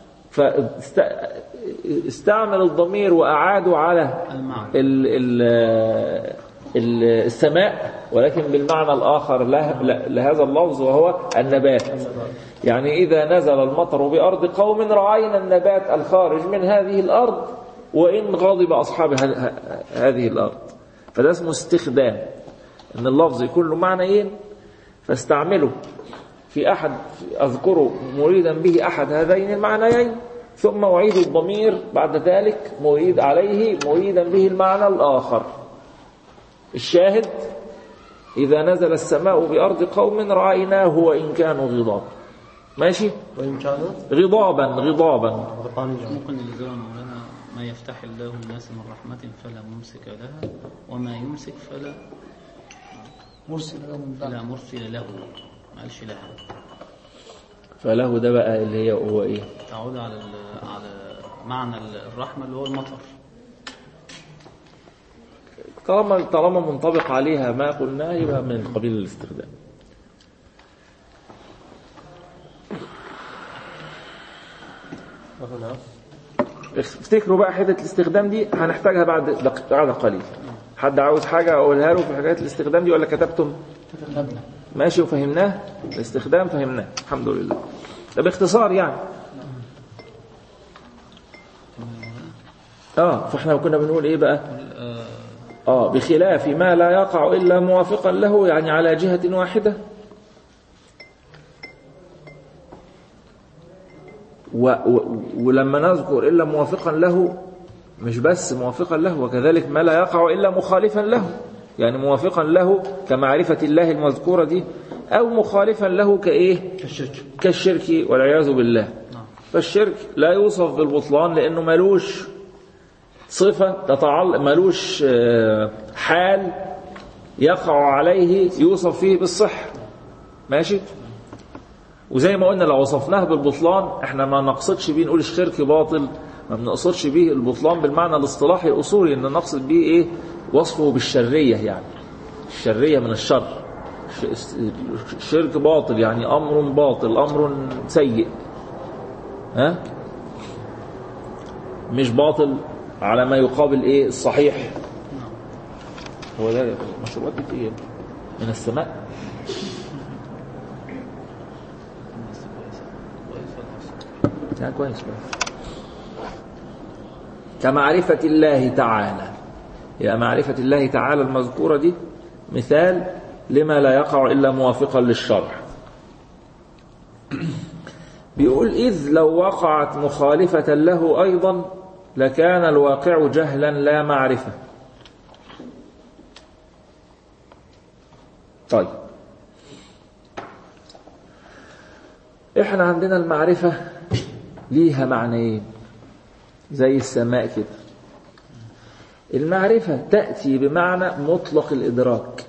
[SPEAKER 2] فاستعمل الضمير وأعادوا على
[SPEAKER 3] المعنى
[SPEAKER 2] ال ال ال السماء ولكن بالمعنى الآخر له- لهذا اللفظ وهو النبات يعني إذا نزل المطر بأرض قوم رعينا النبات الخارج من هذه الأرض وإن غضب أصحاب ه- ه- هذه الأرض فده اسمه استخدام ان اللفظ يكون له معنيين فاستعمله في أحد أذكره مريدا به أحد هذين المعنيين ثم أعيد الضمير بعد ذلك مريد عليه مريدا به المعنى الآخر الشاهد إذا نزل السماء بأرض قوم رأيناه وإن كانوا غضاب ماشي
[SPEAKER 4] وإن كانوا
[SPEAKER 2] غضابا غضابا
[SPEAKER 4] غضبانين
[SPEAKER 3] ممكن اللي زرع مولانا ما يفتح الله الناس من رحمة فلا ممسك لها وما يمسك فلا
[SPEAKER 7] مرسل له من بعد
[SPEAKER 3] فلا مرسل له ما قالش لها
[SPEAKER 2] فله ده بقى اللي هي هو إيه
[SPEAKER 3] تعود على ال- على معنى الرحمة اللي هو المطر
[SPEAKER 2] طالما طالما منطبق عليها ما قلناه يبقى من قبيل الاستخدام
[SPEAKER 4] وهنا
[SPEAKER 2] افتكروا بقى حته الاستخدام دي هنحتاجها بعد دق- بعد قليل حد عاوز حاجه اقولها له في حاجات الاستخدام دي ولا كتبتم
[SPEAKER 7] مبنى
[SPEAKER 2] ماشي وفهمناه الاستخدام فهمناه الحمد لله ده باختصار يعني اه فاحنا كنا بنقول ايه بقى اه بخلاف ما لا يقع الا موافقا له يعني على جهه واحده و و ولما نذكر الا موافقا له مش بس موافقا له وكذلك ما لا يقع الا مخالفا له يعني موافقا له كمعرفه الله المذكوره دي او مخالفا له كايه
[SPEAKER 4] كالشرك
[SPEAKER 2] كالشرك والعياذ بالله فالشرك لا يوصف بالبطلان لأنه ملوش صفة تتعلق ملوش آه، حال يقع عليه يوصف فيه بالصحة ماشي وزي ما قلنا لو وصفناه بالبطلان احنا ما نقصدش بيه نقول الشرك باطل ما بنقصدش بيه البطلان بالمعنى الاصطلاحي الأصولي ان نقصد بيه ايه وصفه بالشرية يعني الشرية من الشر ش- الشرك باطل يعني أمر باطل أمر سيء ها مش باطل على ما يقابل ايه الصحيح هو ده المشروبات دي ايه من السماء لا كويس كويس كمعرفة الله تعالى يبقى معرفة الله تعالى المذكورة دي مثال لما لا يقع إلا موافقا للشرع بيقول إذ لو وقعت مخالفة له أيضا لكان الواقع جهلا لا معرفة طيب احنا عندنا المعرفة ليها معنيين زي السماء كده المعرفة تأتي بمعنى مطلق الإدراك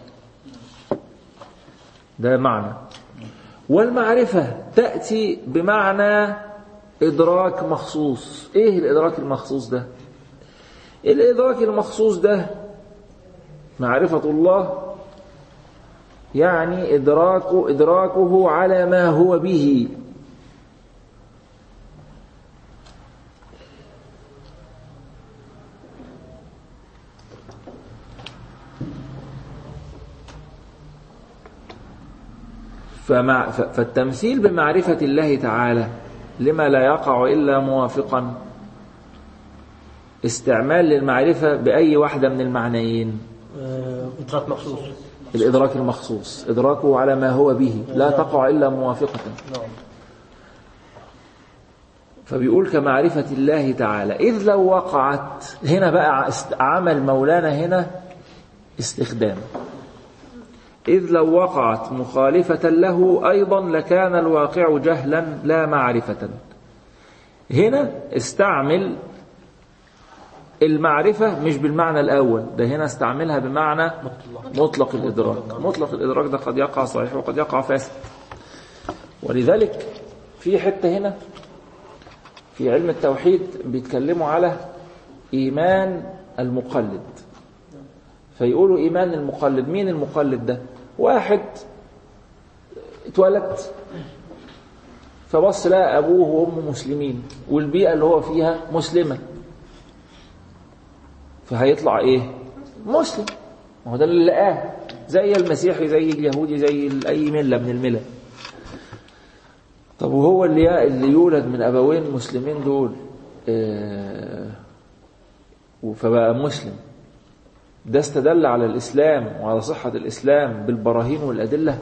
[SPEAKER 2] ده معنى والمعرفة تأتي بمعنى إدراك مخصوص إيه الإدراك المخصوص ده الإدراك المخصوص ده معرفة الله يعني إدراك إدراكه على ما هو به فمع ف- فالتمثيل بمعرفة الله تعالى لما لا يقع إلا موافقا استعمال للمعرفة بأي واحدة من المعنيين
[SPEAKER 4] آه، إدراك مخصوص
[SPEAKER 2] الإدراك المخصوص إدراكه على ما هو به لا تقع إلا موافقة
[SPEAKER 4] نعم
[SPEAKER 2] فبيقول كمعرفة الله تعالى إذ لو وقعت هنا بقى است- عمل مولانا هنا استخدام إذ لو وقعت مخالفة له أيضا لكان الواقع جهلا لا معرفة هنا استعمل المعرفة مش بالمعنى الأول ده هنا استعملها بمعنى مطلق الإدراك مطلق الإدراك ده قد يقع صحيح وقد يقع فاسد ولذلك في حتة هنا في علم التوحيد بيتكلموا على إيمان المقلد فيقولوا إيمان المقلد مين المقلد ده واحد اتولد فبص لقى أبوه وأمه مسلمين والبيئة اللي هو فيها مسلمة فهيطلع إيه مسلم ما هو ده اللي لقاه زي المسيحي زي اليهودي زي أي ملة من الملل طب وهو اللي اللي يولد من أبوين مسلمين دول آه، فبقى مسلم ده استدل على الإسلام وعلى صحة الإسلام بالبراهين والأدلة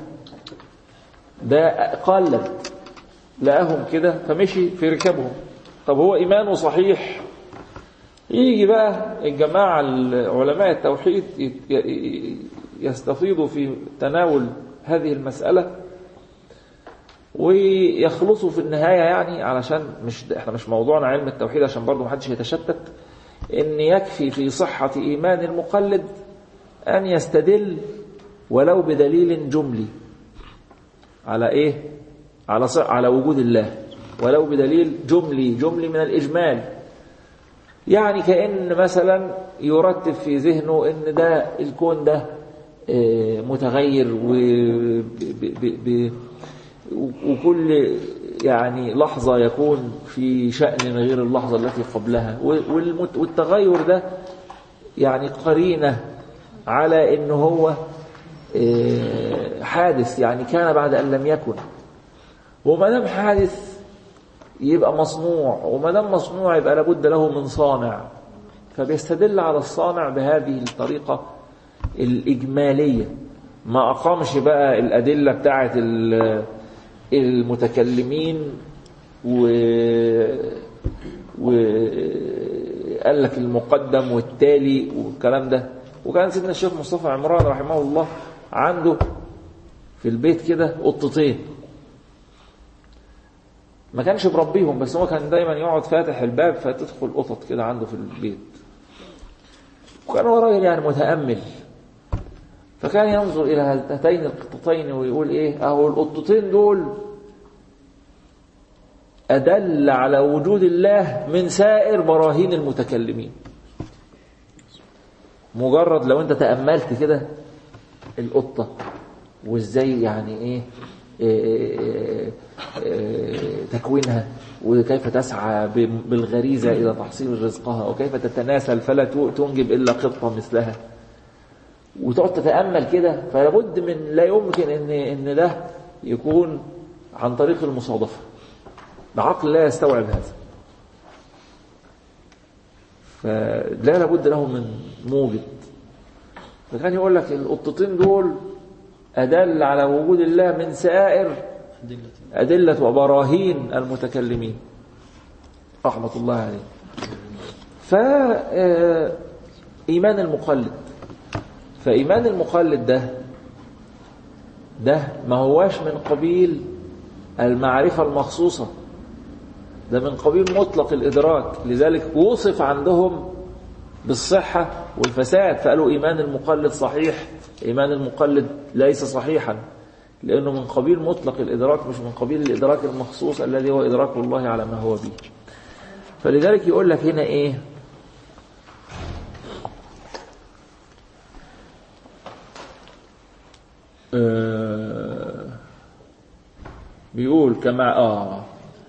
[SPEAKER 2] ده قلد لقاهم كده فمشي في ركابهم طب هو إيمانه صحيح يجي بقى الجماعة علماء التوحيد يستفيضوا في تناول هذه المسألة ويخلصوا في النهاية يعني علشان مش احنا مش موضوعنا علم التوحيد عشان برضه محدش يتشتت ان يكفي في صحة ايمان المقلد ان يستدل ولو بدليل جملي على ايه على على وجود الله ولو بدليل جملي جملي من الاجمال يعني كأن مثلا يرتب في ذهنه ان ده الكون ده متغير و وكل يعني لحظة يكون في شأن غير اللحظة التي قبلها والتغير ده يعني قرينة على انه هو حادث يعني كان بعد ان لم يكن وما دام حادث يبقى مصنوع وما دام مصنوع يبقى لابد له من صانع فبيستدل على الصانع بهذه الطريقة الإجمالية ما أقامش بقى الأدلة بتاعت المتكلمين و وقال لك المقدم والتالي والكلام ده وكان سيدنا الشيخ مصطفى عمران رحمه الله عنده في البيت كده قطتين ما كانش بربيهم بس هو كان دايما يقعد فاتح الباب فتدخل قطط كده عنده في البيت وكان هو راجل يعني متأمل فكان ينظر إلى هاتين القطتين ويقول إيه أهو القطتين دول أدل على وجود الله من سائر براهين المتكلمين مجرد لو أنت تأملت كده القطة وإزاي يعني إيه, إيه, إيه تكوينها وكيف تسعى بالغريزة إلى تحصيل رزقها وكيف تتناسل فلا تنجب إلا قطة مثلها وتقعد تتأمل كده فلابد من لا يمكن ان ان ده يكون عن طريق المصادفة العقل لا يستوعب هذا فلا لابد له من موجد فكان يقول لك القطتين دول أدل على وجود الله من سائر أدلة وبراهين المتكلمين رحمة الله عليه فإيمان المقلد فإيمان المقلد ده ده ما هواش من قبيل المعرفة المخصوصة ده من قبيل مطلق الإدراك لذلك وصف عندهم بالصحة والفساد فقالوا إيمان المقلد صحيح إيمان المقلد ليس صحيحا لأنه من قبيل مطلق الإدراك مش من قبيل الإدراك المخصوص الذي هو إدراك الله على ما هو به فلذلك يقول لك هنا إيه آه بيقول كما آه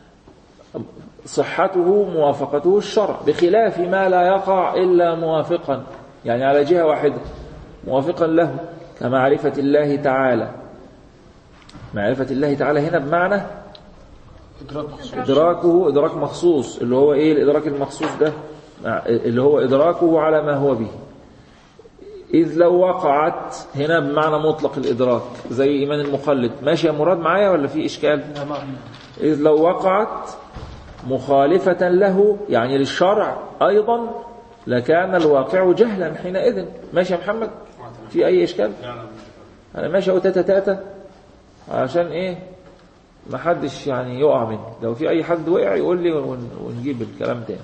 [SPEAKER 2] صحته موافقته الشرع بخلاف ما لا يقع إلا موافقا يعني على جهة واحدة موافقا له كمعرفة الله تعالى معرفة الله تعالى هنا بمعنى إدراكه إدراك مخصوص اللي هو إيه الإدراك المخصوص ده اللي هو إدراكه على ما هو به إذ لو وقعت هنا بمعنى مطلق الإدراك زي إيمان المقلد ماشي يا مراد معايا ولا في إشكال إذ لو وقعت مخالفة له يعني للشرع أيضا لكان الواقع جهلا حينئذ ماشي يا محمد في أي إشكال أنا ماشي أو تاتا تاتا عشان إيه ما حدش يعني يقع مني لو في أي حد وقع يقول لي ونجيب الكلام تاني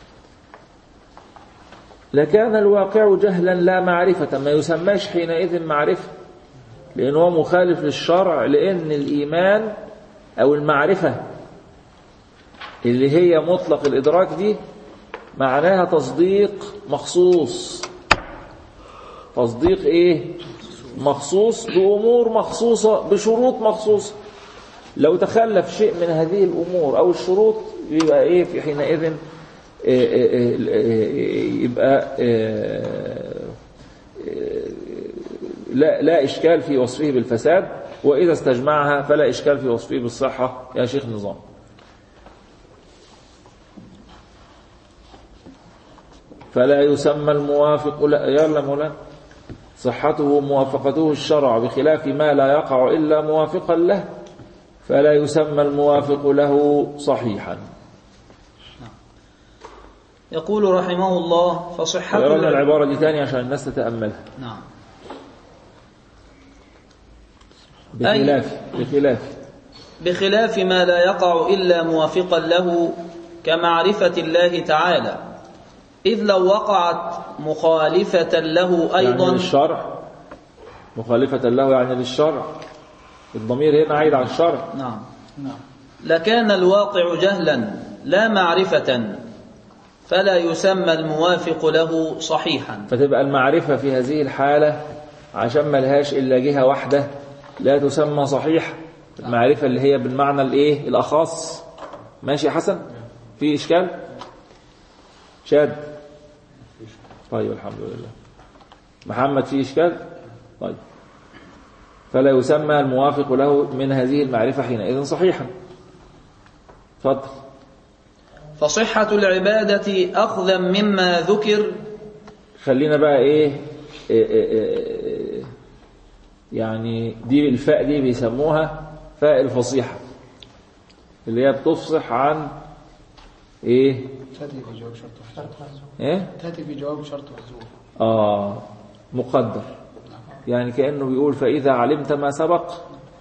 [SPEAKER 2] لكان الواقع جهلا لا معرفة ما يسماش حينئذ معرفة لأنه هو مخالف للشرع لأن الإيمان أو المعرفة اللي هي مطلق الإدراك دي معناها تصديق مخصوص تصديق إيه مخصوص بأمور مخصوصة بشروط مخصوصة لو تخلف شيء من هذه الأمور أو الشروط يبقى إيه في حينئذ يبقى لا لا إشكال في وصفه بالفساد وإذا استجمعها فلا إشكال في وصفه بالصحة يا شيخ نظام فلا يسمى الموافق لا يلا مولانا صحته موافقته الشرع بخلاف ما لا يقع إلا موافقا له فلا يسمى الموافق له صحيحا
[SPEAKER 3] يقول رحمه الله فصحة
[SPEAKER 2] يقرأ
[SPEAKER 3] الع-
[SPEAKER 2] العبارة دي تاني عشان الناس تتأملها
[SPEAKER 3] نعم
[SPEAKER 2] بخلاف بخلاف
[SPEAKER 3] بخلاف ما لا يقع إلا موافقا له كمعرفة الله تعالى إذ لو وقعت مخالفة له
[SPEAKER 2] يعني
[SPEAKER 3] أيضا
[SPEAKER 2] للشرع مخالفة له يعني للشرع الضمير هنا عايد على الشرع
[SPEAKER 3] نعم لكان الواقع جهلا لا معرفة فلا يسمى الموافق له صحيحا
[SPEAKER 2] فتبقى المعرفة في هذه الحالة عشان ما لهاش إلا جهة واحدة لا تسمى صحيح المعرفة اللي هي بالمعنى الإيه الأخص ماشي يا حسن في إشكال شاد طيب الحمد لله محمد في إشكال طيب فلا يسمى الموافق له من هذه المعرفة حينئذ صحيحا تفضل
[SPEAKER 3] فصحة العبادة أخذا مما ذكر
[SPEAKER 2] خلينا بقى ايه, إيه, إيه, إيه يعني دي الفاء دي بيسموها فاء الفصيحة اللي هي بتفصح عن ايه
[SPEAKER 7] تأتي في جواب شرط محذوف
[SPEAKER 2] ايه
[SPEAKER 7] تأتي في جواب شرط محذوف
[SPEAKER 2] اه مقدر يعني كأنه بيقول فإذا علمت ما سبق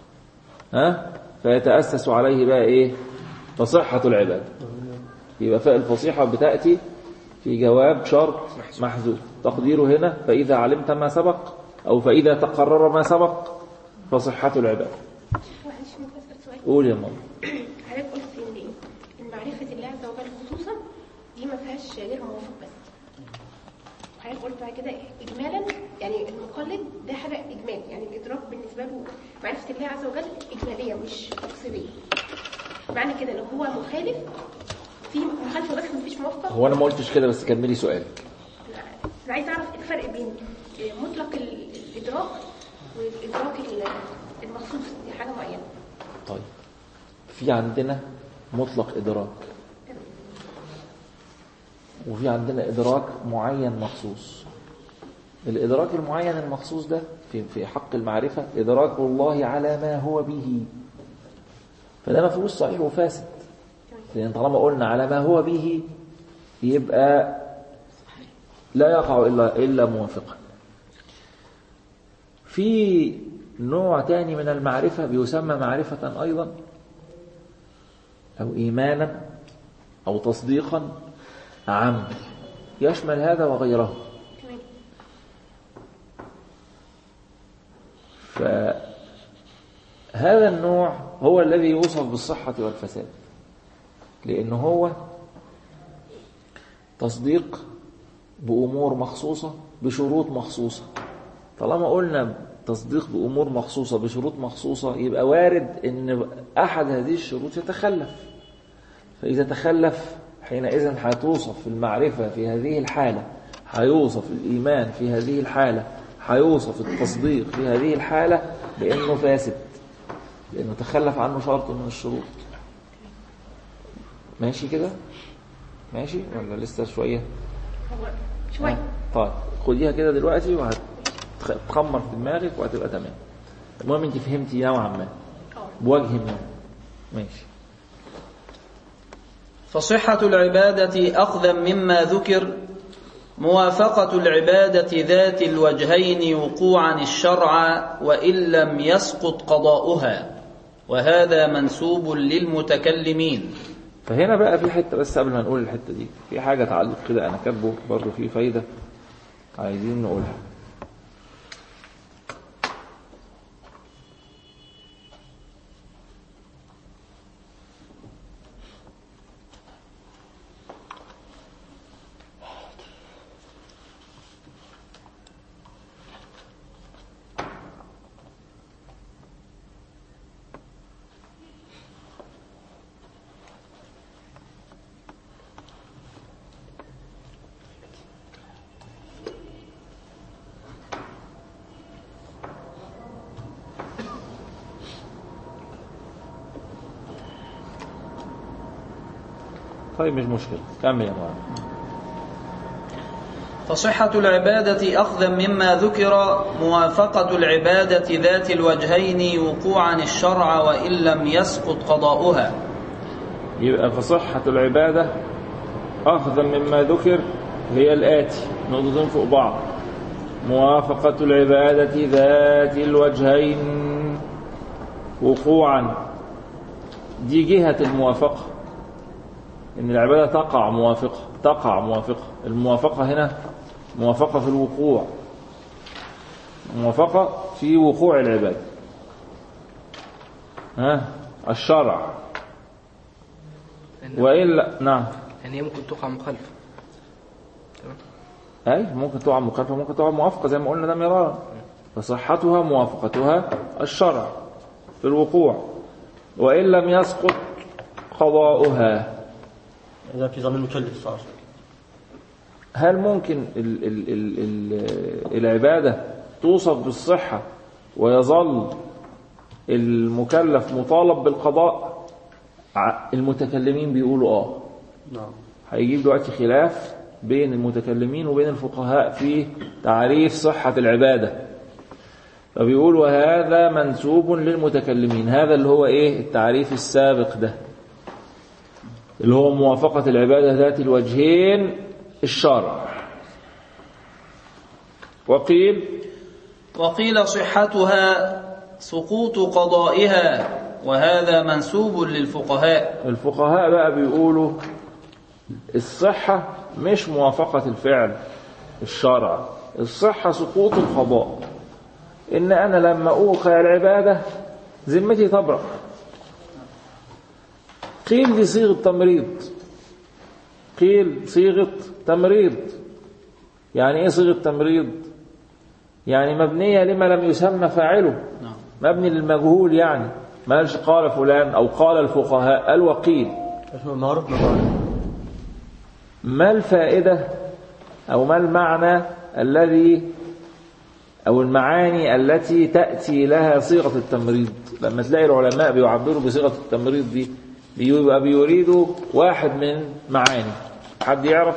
[SPEAKER 2] ها فيتأسس عليه بقى ايه فصحة العبادة يبقى فاء الفصيحة بتأتي في جواب شرط محذوف تقديره هنا فإذا علمت ما سبق أو فإذا تقرر ما سبق فصحة العبادة
[SPEAKER 6] معلش ممكن اسال سؤال
[SPEAKER 2] قول يا ماما
[SPEAKER 6] حضرتك قلت ان ان معرفه الله عز وجل خصوصا دي ما فيهاش غير موافق بس وحضرتك قلت بعد كده اجمالا يعني المقلد ده حاجه اجمال يعني الادراك بالنسبه له معرفه الله عز وجل اجماليه مش تفصيليه معنى كده لو هو مخالف في مخالفه بس مفيش موافقه
[SPEAKER 2] هو أنا ما قلتش كده بس كملي سؤالك
[SPEAKER 6] انا عايز اعرف إيه الفرق بين مطلق ال- الادراك والادراك ال- المخصوص دي حاجه معينه
[SPEAKER 2] طيب في عندنا مطلق إدراك وفي عندنا إدراك معين مخصوص الإدراك المعين المخصوص ده في في حق المعرفة إدراك الله على ما هو به فده ما فيهوش صحيح وفاسد لأن طالما قلنا على ما هو به يبقى لا يقع إلا إلا موافقا في نوع تاني من المعرفة بيسمى معرفة أيضا أو إيمانا أو تصديقا عام يشمل هذا وغيره
[SPEAKER 6] تمام
[SPEAKER 2] فهذا النوع هو الذي يوصف بالصحة والفساد لأنه هو تصديق بأمور مخصوصة بشروط مخصوصة طالما قلنا تصديق بأمور مخصوصة بشروط مخصوصة يبقى وارد أن أحد هذه الشروط يتخلف فإذا تخلف حينئذ هتوصف المعرفة في هذه الحالة هيوصف الإيمان في هذه الحالة هيوصف التصديق في هذه الحالة بأنه فاسد لأنه تخلف عنه شرط من الشروط ماشي كده ماشي ولا لسه شوية
[SPEAKER 6] هو شويه
[SPEAKER 2] طيب خديها كده دلوقتي وهتخمر في دماغك وهتبقى تمام المهم انت فهمتي نوعا ما بوجه ما ماشي
[SPEAKER 3] فصحة العبادة أخذا مما ذكر موافقة العبادة ذات الوجهين وقوعا الشرع وإن لم يسقط قضاؤها وهذا منسوب للمتكلمين
[SPEAKER 2] فهنا بقى في حته بس قبل ما نقول الحته دي في حاجه تعليق كده انا كاتبه برضه فيه فايده عايزين نقولها طيب مش مشكله كمل يا مولانا
[SPEAKER 3] فصحة العبادة أخذا مما ذكر موافقة العبادة ذات الوجهين وقوعا الشرع وإن لم يسقط قضاؤها
[SPEAKER 2] يبقى فصحة العبادة أخذا مما ذكر هي الآتي نقطتين فوق بعض موافقة العبادة ذات الوجهين وقوعا دي جهة الموافقة إن العبادة تقع موافقة تقع موافقة الموافقة هنا موافقة في الوقوع موافقة في وقوع العبادة ها الشرع وإلا نعم
[SPEAKER 1] يعني هي ممكن تقع مخالفة
[SPEAKER 2] أي ممكن تقع مخالفة ممكن تقع موافقة زي ما قلنا ده مرارا فصحتها موافقتها الشرع في الوقوع وإن لم يسقط قضاؤها
[SPEAKER 4] إذا في ضمن المكلف صار
[SPEAKER 2] هل ممكن ال ال ال ال العبادة توصف بالصحة ويظل المكلف مطالب بالقضاء ع- المتكلمين بيقولوا اه
[SPEAKER 4] نعم
[SPEAKER 2] هيجيب دلوقتي خلاف بين المتكلمين وبين الفقهاء في تعريف صحة العبادة فبيقول وهذا منسوب للمتكلمين هذا اللي هو ايه التعريف السابق ده اللي هو موافقة العبادة ذات الوجهين الشرع وقيل
[SPEAKER 3] وقيل صحتها سقوط قضائها وهذا منسوب للفقهاء
[SPEAKER 2] الفقهاء بقى بيقولوا الصحة مش موافقة الفعل الشرع الصحة سقوط القضاء إن أنا لما أوقع العبادة ذمتي تبرأ قيل دي صيغة تمريض قيل صيغة تمريض يعني إيه صيغة تمريض يعني مبنية لما لم يسمى فاعله
[SPEAKER 3] نعم.
[SPEAKER 2] مبني للمجهول يعني ما قالش قال فلان أو قال الفقهاء قال وقيل
[SPEAKER 4] اسمه معروف مباني
[SPEAKER 2] ما الفائدة أو ما المعنى الذي أو المعاني التي تأتي لها صيغة التمريض لما تلاقي العلماء بيعبروا بصيغة التمريض دي بيبقى بيريدوا واحد من معاني حد يعرف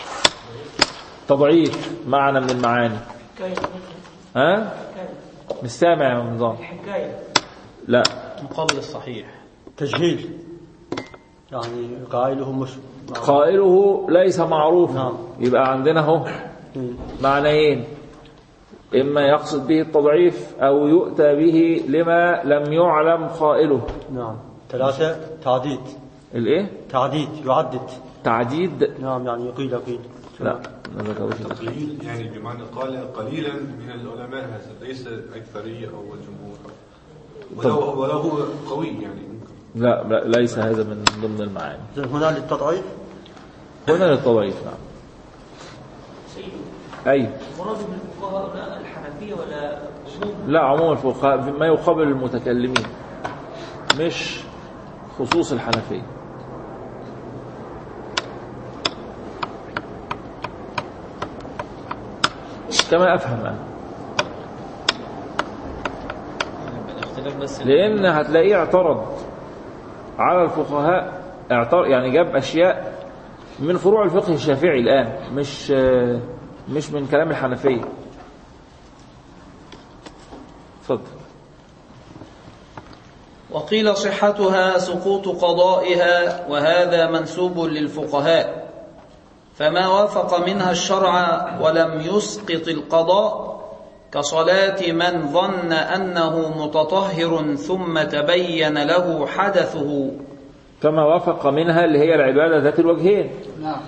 [SPEAKER 2] تضعيف معنى من المعاني ها مش سامع يا نظام لا
[SPEAKER 3] مقابل الصحيح
[SPEAKER 4] تجهيل يعني قائله مش
[SPEAKER 2] قائله ليس معروفا
[SPEAKER 4] نعم.
[SPEAKER 2] يبقى عندنا اهو معنيين إما يقصد به التضعيف أو يؤتى به لما لم يعلم قائله
[SPEAKER 4] نعم ثلاثة تعديد
[SPEAKER 2] الإيه؟
[SPEAKER 4] تعديد يعدد
[SPEAKER 2] تعديد
[SPEAKER 4] نعم يعني يقيل يقيل
[SPEAKER 2] لا ما ذكروش
[SPEAKER 8] قليل يعني بمعنى قال قليلا من العلماء هذا ليس أكثرية أو الجمهور ولو ولو هو قوي يعني ممكن
[SPEAKER 2] لا, لا ليس هذا من ضمن المعاني
[SPEAKER 4] إذن هنا للتضعيف
[SPEAKER 2] هنا للتضعيف نعم أي
[SPEAKER 9] مراد من الفقهاء هؤلاء الحنفية ولا عموم
[SPEAKER 2] لا عموم الفقهاء ما يقابل المتكلمين مش خصوص الحنفية كما أفهم أنا
[SPEAKER 3] الاختلاف بس
[SPEAKER 2] لأن هتلاقيه اعترض على الفقهاء اعترض يعني جاب أشياء من فروع الفقه الشافعي الآن مش مش من كلام الحنفية اتفضل
[SPEAKER 3] وقيل صحتها سقوط قضائها وهذا منسوب للفقهاء فما وافق منها الشرع ولم يسقط القضاء كصلاة من ظن أنه متطهر ثم تبين له حدثه
[SPEAKER 2] كما وافق منها اللي هي العبادة ذات الوجهين
[SPEAKER 7] نعم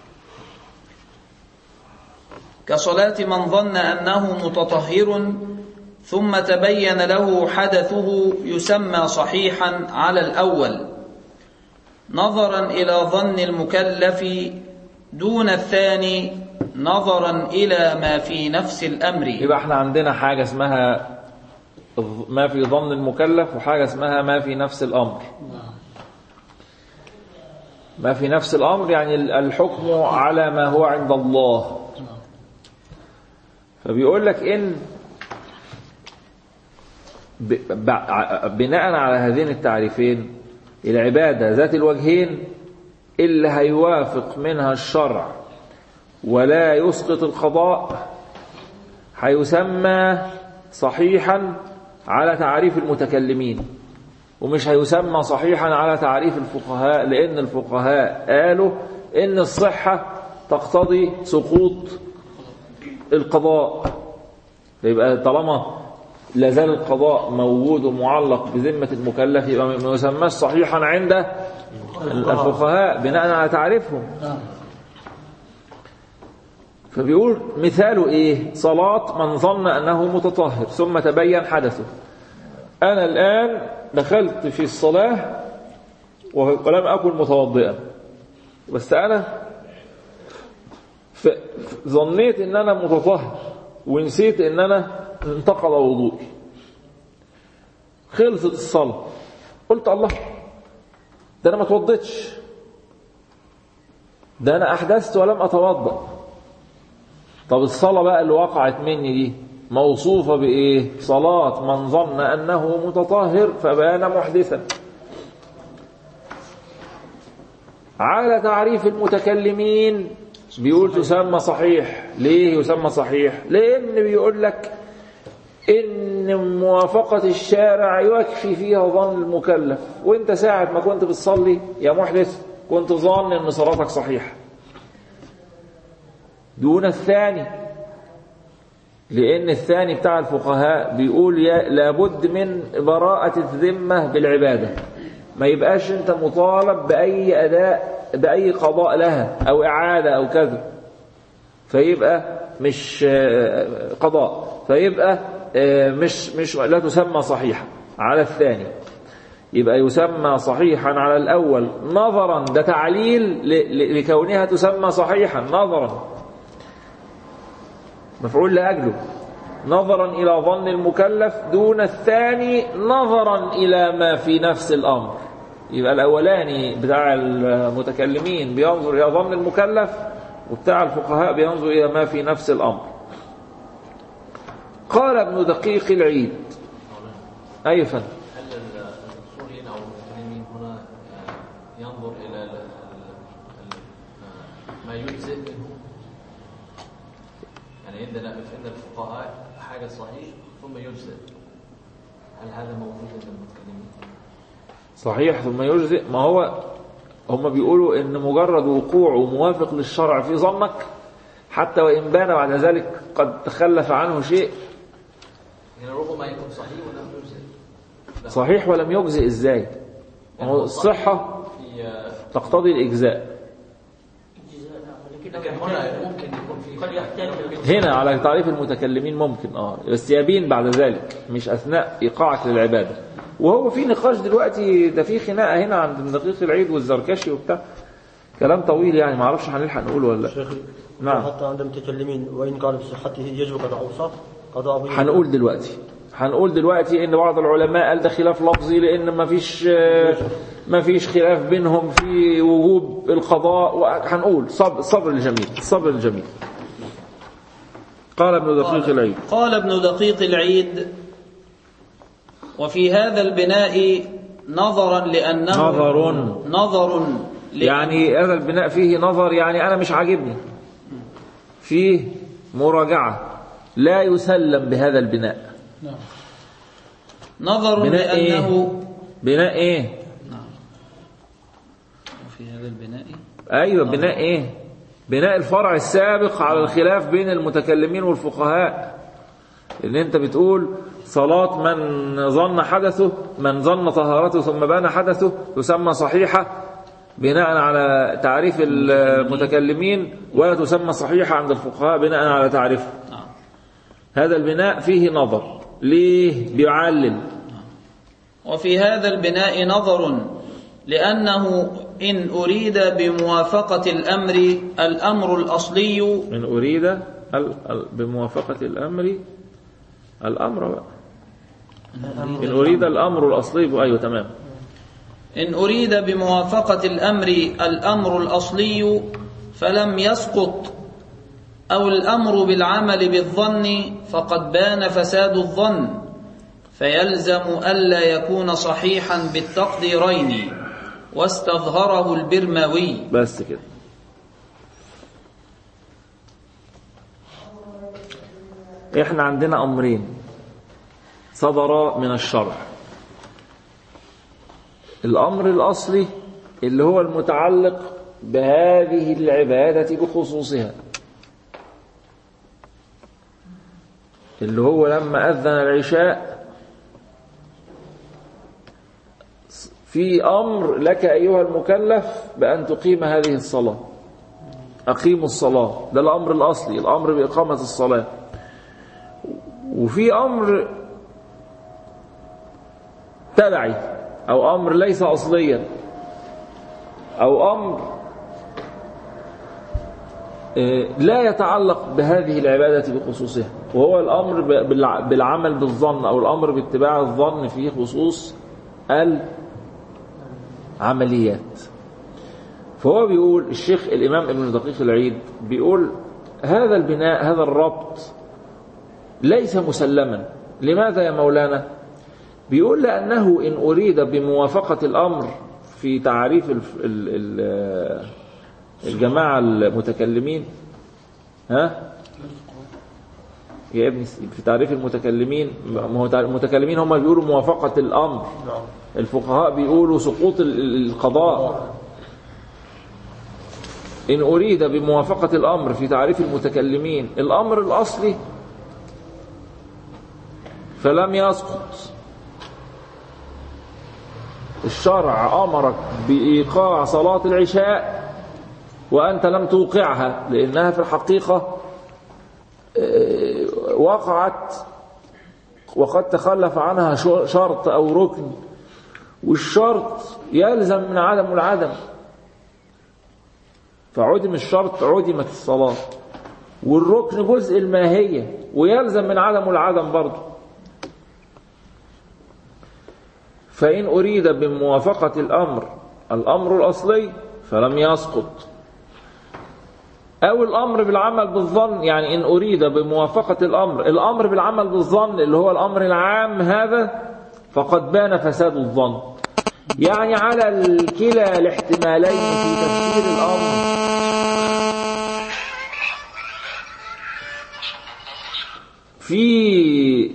[SPEAKER 3] كصلاة من ظن أنه متطهر ثم تبين له حدثه يسمى صحيحا على الأول نظرا إلى ظن المكلف دون الثاني نظرا إلى ما في نفس الأمر
[SPEAKER 2] يبقى احنا عندنا حاجة اسمها ما في ظن المكلف وحاجة اسمها ما في نفس الأمر ما في نفس الأمر يعني الحكم على ما هو عند الله فبيقول لك إن ب- ب- بناء على هذين التعريفين العبادة ذات الوجهين اللي هيوافق منها الشرع ولا يسقط القضاء هيسمى صحيحا على تعريف المتكلمين ومش هيسمى صحيحا على تعريف الفقهاء لأن الفقهاء قالوا إن الصحة تقتضي سقوط القضاء يبقى طالما لازال القضاء موجود ومعلق بذمة المكلف يبقى ما يسماش صحيحا عند الفقهاء بناء على تعريفهم فبيقول مثاله ايه صلاة من ظن انه متطهر ثم تبين حدثه انا الان دخلت في الصلاة ولم اكن متوضئا بس انا ف- ظنيت ان انا متطهر ونسيت ان انا انتقض وضوئي خلصت الصلاة قلت الله ده انا ما توضيتش ده انا احدثت ولم اتوضأ طب الصلاة بقى اللي وقعت مني دي موصوفة بإيه صلاة من ظن أنه متطهر فبان محدثا على تعريف المتكلمين بيقول تسمى صحيح ليه يسمى صحيح لأن بيقول لك إن موافقة الشارع يكفي فيها ظن المكلف وانت ساعة ما كنت بتصلي يا محدث كنت ظن ان صلاتك صحيحة دون الثاني لأن الثاني بتاع الفقهاء بيقول يا لابد من براءة الذمة بالعبادة ما يبقاش انت مطالب بأي أداء بأي قضاء لها أو إعادة أو كذا فيبقى مش آه، قضاء فيبقى آه، مش مش لا تسمى صحيحة على الثاني يبقى يسمى صحيحا على الأول نظرا ده تعليل ل- ل- لكونها تسمى صحيحا نظرا مفعول لأجله نظرا إلى ظن المكلف دون الثاني نظرا إلى ما في نفس الأمر يبقى الأولاني بتاع المتكلمين بينظر إلى ظن المكلف وبتاع الفقهاء بينظر إلى ما في نفس الأمر قال ابن دقيق العيد أي فن
[SPEAKER 10] هل الاصوليين او المسلمين هنا آه، ينظر الى ال- ال- ال- ما يجزئ منه يعني عندنا في عند الفقهاء حاجه صحيح ثم يجزئ هل هذا موجود عند المتكلمين؟
[SPEAKER 2] صحيح ثم يجزئ ما هو هم بيقولوا ان مجرد وقوعه موافق للشرع في ظنك حتى وان بان بعد ذلك قد تخلف عنه شيء
[SPEAKER 10] يعني ربما يكون صحيح ولم يجزئ
[SPEAKER 2] صحيح ولم يجزئ ازاي ما هو الصحة
[SPEAKER 10] في آه،
[SPEAKER 2] تقتضي الإجزاء
[SPEAKER 10] لكن هنا ممكن يكون في
[SPEAKER 9] قد يحتاج
[SPEAKER 2] هنا على تعريف المتكلمين ممكن اه بس يبين بعد ذلك مش أثناء إيقاعك للعبادة وهو في نقاش دلوقتي ده في خناقة هنا عند ابن دقيق العيد والزركشي وبتاع كلام طويل يعني ما اعرفش هنلحق نقوله ولا لا
[SPEAKER 4] شيخ
[SPEAKER 2] نعم.
[SPEAKER 4] حتى عند المتكلمين وإن قال بصحته يجب قضاء صح قضاءه
[SPEAKER 2] هنقول دلوقتي هنقول دلوقتي ان بعض العلماء قال ده خلاف لفظي لان ما فيش ما فيش خلاف بينهم في وجوب القضاء وهنقول صبر صبر الجميل الصبر الجميل قال ابن دقيق العيد
[SPEAKER 3] قال ابن دقيق العيد وفي هذا البناء نظرا لأنه
[SPEAKER 2] نظر
[SPEAKER 3] نظر لأن
[SPEAKER 2] يعني هذا البناء فيه نظر يعني انا مش عاجبني فيه مراجعة لا يسلم بهذا البناء
[SPEAKER 3] نظر
[SPEAKER 2] بناء ايه
[SPEAKER 3] لأنه
[SPEAKER 2] بناء ايه
[SPEAKER 3] وفي هذا البناء
[SPEAKER 2] ايوه بناء ايه بناء الفرع السابق على الخلاف بين المتكلمين والفقهاء ان انت بتقول صلاة من ظن حدثه من ظن طهارته ثم بان حدثه تسمى صحيحة بناء على تعريف المتكلمين ولا تسمى صحيحة عند الفقهاء بناء على تعريفه
[SPEAKER 3] نعم.
[SPEAKER 2] هذا البناء فيه نظر ليه بيعلل
[SPEAKER 3] وفي هذا البناء نظر لأنه إن أريد بموافقة الأمر الأمر الأصلي
[SPEAKER 2] من أريد ال- ال- بموافقة الأمر الأمر بقى إن أريد الأمر الأصلي أيوة تمام
[SPEAKER 3] إن أريد بموافقة الأمر الأمر الأصلي فلم يسقط أو الأمر بالعمل بالظن فقد بان فساد الظن فيلزم ألا يكون صحيحا بالتقديرين واستظهره البرماوي
[SPEAKER 2] بس كده احنا عندنا امرين صدرا من الشرع الامر الاصلي اللي هو المتعلق بهذه العبادة بخصوصها اللي هو لما أذن العشاء في أمر لك أيها المكلف بأن تقيم هذه الصلاة أقيموا الصلاة ده الأمر الأصلي الأمر بإقامة الصلاة وفي أمر تبعي أو أمر ليس أصليا أو أمر لا يتعلق بهذه العبادة بخصوصها وهو الأمر بالعمل بالظن أو الأمر باتباع الظن في خصوص العمليات فهو بيقول الشيخ الإمام ابن دقيق العيد بيقول هذا البناء هذا الربط ليس مسلما لماذا يا مولانا بيقول لأنه إن أريد بموافقة الأمر في تعريف ال ال الجماعة المتكلمين ها يا ابني في تعريف المتكلمين ما هو المتكلمين هم بيقولوا موافقة الأمر الفقهاء بيقولوا سقوط القضاء إن أريد بموافقة الأمر في تعريف المتكلمين الأمر الأصلي فلم يسقط الشرع أمرك بإيقاع صلاة العشاء وأنت لم توقعها لأنها في الحقيقة وقعت وقد تخلف عنها شرط أو ركن والشرط يلزم من عدم العدم فعدم الشرط عدمت الصلاة والركن جزء الماهية ويلزم من عدم العدم برضه فإن أريد بموافقة الأمر الأمر الأصلي فلم يسقط أو الأمر بالعمل بالظن يعني إن أريد بموافقة الأمر الأمر بالعمل بالظن اللي هو الأمر العام هذا فقد بان فساد الظن يعني على الكلا الاحتمالين في تفسير الأمر في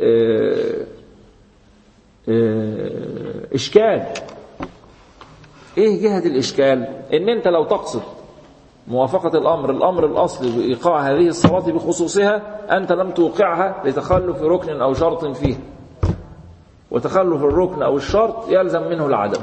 [SPEAKER 2] إشكال إيه جهة الإشكال إن أنت لو تقصد موافقة الأمر الأمر الأصلي بإيقاع هذه الصلاة بخصوصها أنت لم توقعها لتخلف ركن أو شرط فيه وتخلف الركن أو الشرط يلزم منه العدم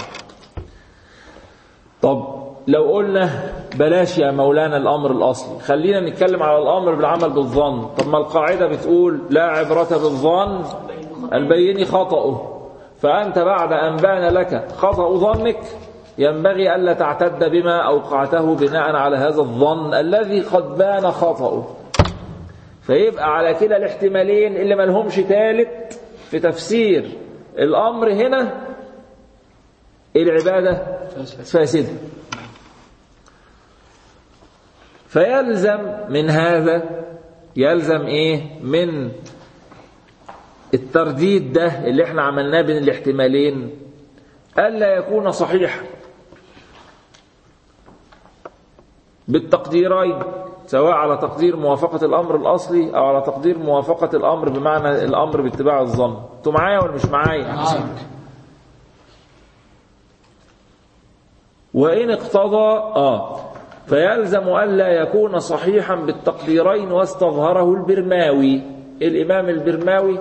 [SPEAKER 2] طب لو قلنا بلاش يا مولانا الأمر الأصلي خلينا نتكلم على الأمر بالعمل بالظن طب ما القاعدة بتقول لا عبرة بالظن البين خطأه فأنت بعد أن بان لك خطأ ظنك ينبغي ألا تعتد بما أوقعته بناء على هذا الظن الذي قد بان خطأه فيبقى على كده الاحتمالين اللي ملهمش ثالث في تفسير الأمر هنا العبادة فاسدة فيلزم من هذا يلزم ايه من الترديد ده اللي احنا عملناه بين الاحتمالين ألا يكون صحيحا بالتقديرين سواء على تقدير موافقة الأمر الأصلي أو على تقدير موافقة الأمر بمعنى الأمر باتباع الظن انتوا معايا ولا مش معايا وإن اقتضى آه فيلزم ألا يكون صحيحا بالتقديرين واستظهره البرماوي الإمام البرماوي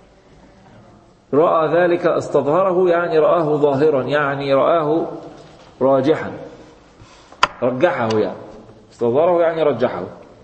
[SPEAKER 2] رأى ذلك استظهره يعني رآه ظاهرا يعني رآه راجحا رجحه يعني استظهره يعني رجحه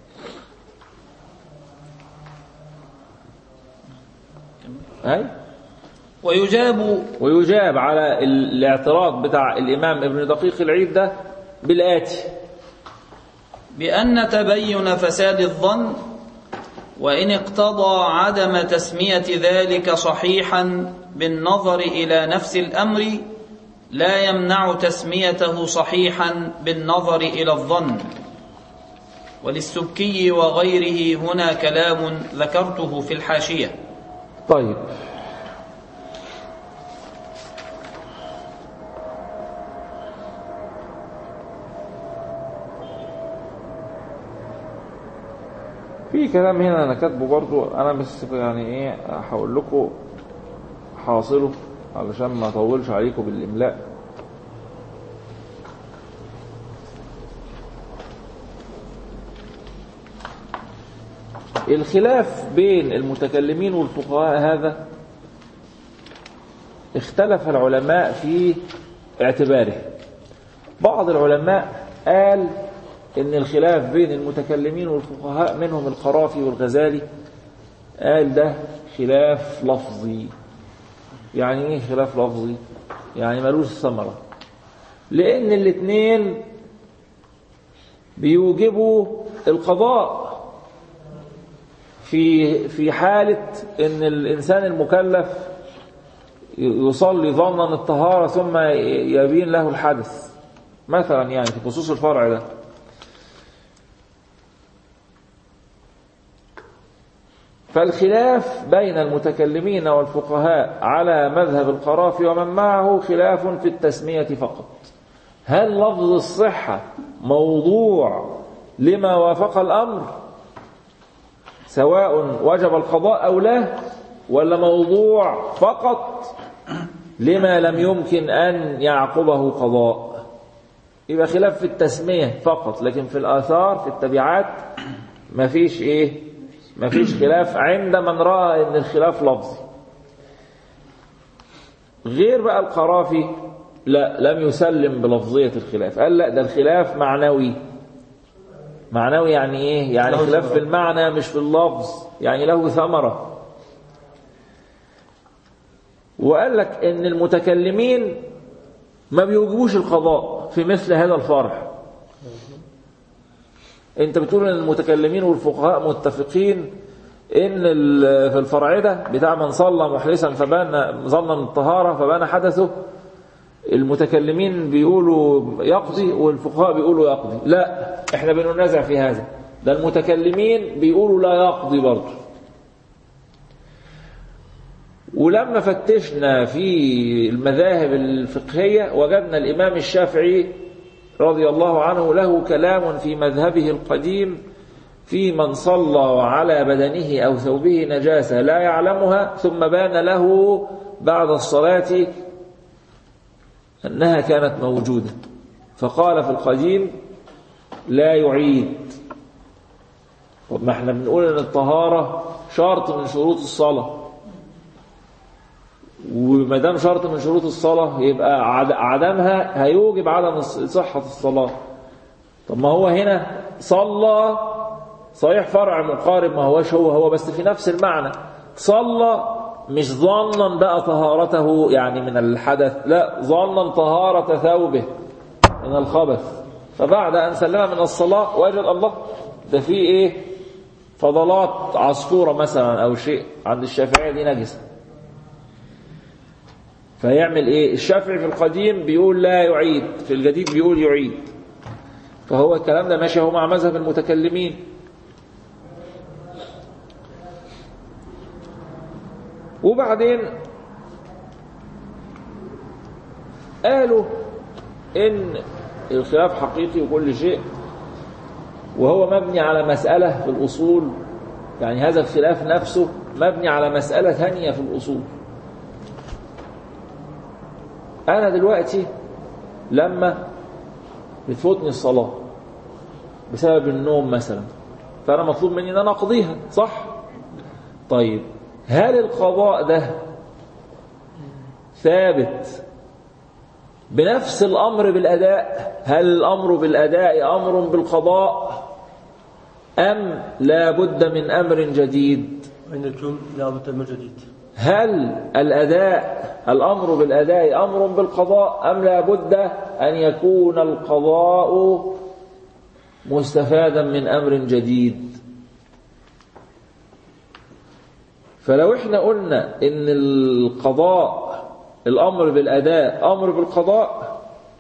[SPEAKER 2] أي
[SPEAKER 3] ويجاب
[SPEAKER 2] ويجاب على الاعتراض بتاع الإمام ابن دقيق العيد ده بالآتي
[SPEAKER 3] بأن تبين فساد الظن وإن اقتضى عدم تسمية ذلك صحيحا بالنظر إلى نفس الأمر لا يمنع تسميته صحيحا بالنظر إلى الظن وللسبكي وغيره هنا كلام ذكرته في الحاشية
[SPEAKER 2] طيب في كلام هنا انا كاتبه برضو انا بس يعني ايه هقول لكم حاصله علشان ما اطولش عليكم بالاملاء الخلاف بين المتكلمين والفقهاء هذا اختلف العلماء في اعتباره بعض العلماء قال ان الخلاف بين المتكلمين والفقهاء منهم القرافي والغزالي قال ده خلاف لفظي يعني ايه خلاف لفظي يعني ملوش ثمرة لان الاثنين بيوجبوا القضاء في في حالة ان الانسان المكلف يصلي ظنا الطهارة ثم يبين له الحدث مثلا يعني في خصوص الفرع ده فالخلاف بين المتكلمين والفقهاء على مذهب القرافي ومن معه خلاف في التسمية فقط هل لفظ الصحة موضوع لما وافق الأمر سواء وجب القضاء أو لا ولا موضوع فقط لما لم يمكن أن يعقبه قضاء يبقى خلاف في التسمية فقط لكن في الآثار في التبعات مفيش إيه مفيش خلاف عند من رأى أن الخلاف لفظي غير بقى القرافي لا لم يسلم بلفظية الخلاف قال لا ده الخلاف معنوي معنوي يعني ايه يعني خلاف في المعنى مش في اللفظ يعني له ثمرة وقال لك ان المتكلمين ما بيوجبوش القضاء في مثل هذا الفرح انت بتقول ان المتكلمين والفقهاء متفقين ان في الفرع ده بتاع من صلى محرسا فبان ظنا الطهارة فبان حدثه المتكلمين بيقولوا يقضي والفقهاء بيقولوا يقضي لا احنا بننازع في هذا ده المتكلمين بيقولوا لا يقضي برضه ولما فتشنا في المذاهب الفقهية وجدنا الإمام الشافعي رضي الله عنه له كلام في مذهبه القديم في من صلى على بدنه أو ثوبه نجاسة لا يعلمها ثم بان له بعد الصلاة أنها كانت موجودة فقال في القديم لا يعيد طب ما احنا بنقول ان الطهارة شرط من شروط الصلاة وما دام شرط من شروط الصلاة يبقى عدمها هيوجب عدم صحة الصلاة طب ما هو هنا صلى صحيح فرع مقارب ما هوش هو هو بس في نفس المعنى صلى مش ظنا بقى طهارته يعني من الحدث لا ظنا طهارة ثوبه من الخبث فبعد أن سلم من الصلاة وجد الله ده في إيه فضلات عصفورة مثلا أو شيء عند الشافعية دي نجسة فيعمل إيه الشافعي في القديم بيقول لا يعيد في الجديد بيقول يعيد فهو الكلام ده ماشي هو مع مذهب المتكلمين وبعدين قالوا ان الخلاف حقيقي وكل شيء وهو مبني على مسألة في الأصول يعني هذا الخلاف نفسه مبني على مسألة ثانية في الأصول أنا دلوقتي لما بتفوتني الصلاة بسبب النوم مثلا فأنا مطلوب مني أن أنا أقضيها صح؟ طيب هل القضاء ده ثابت بنفس الأمر بالأداء هل الأمر بالأداء أمر بالقضاء أم لا بد من أمر جديد
[SPEAKER 4] عند الجم لا بد من جديد
[SPEAKER 2] هل الأداء الأمر بالأداء أمر بالقضاء أم لا بد أن يكون القضاء مستفادا من أمر جديد فلو احنا قلنا ان القضاء الامر بالاداء امر بالقضاء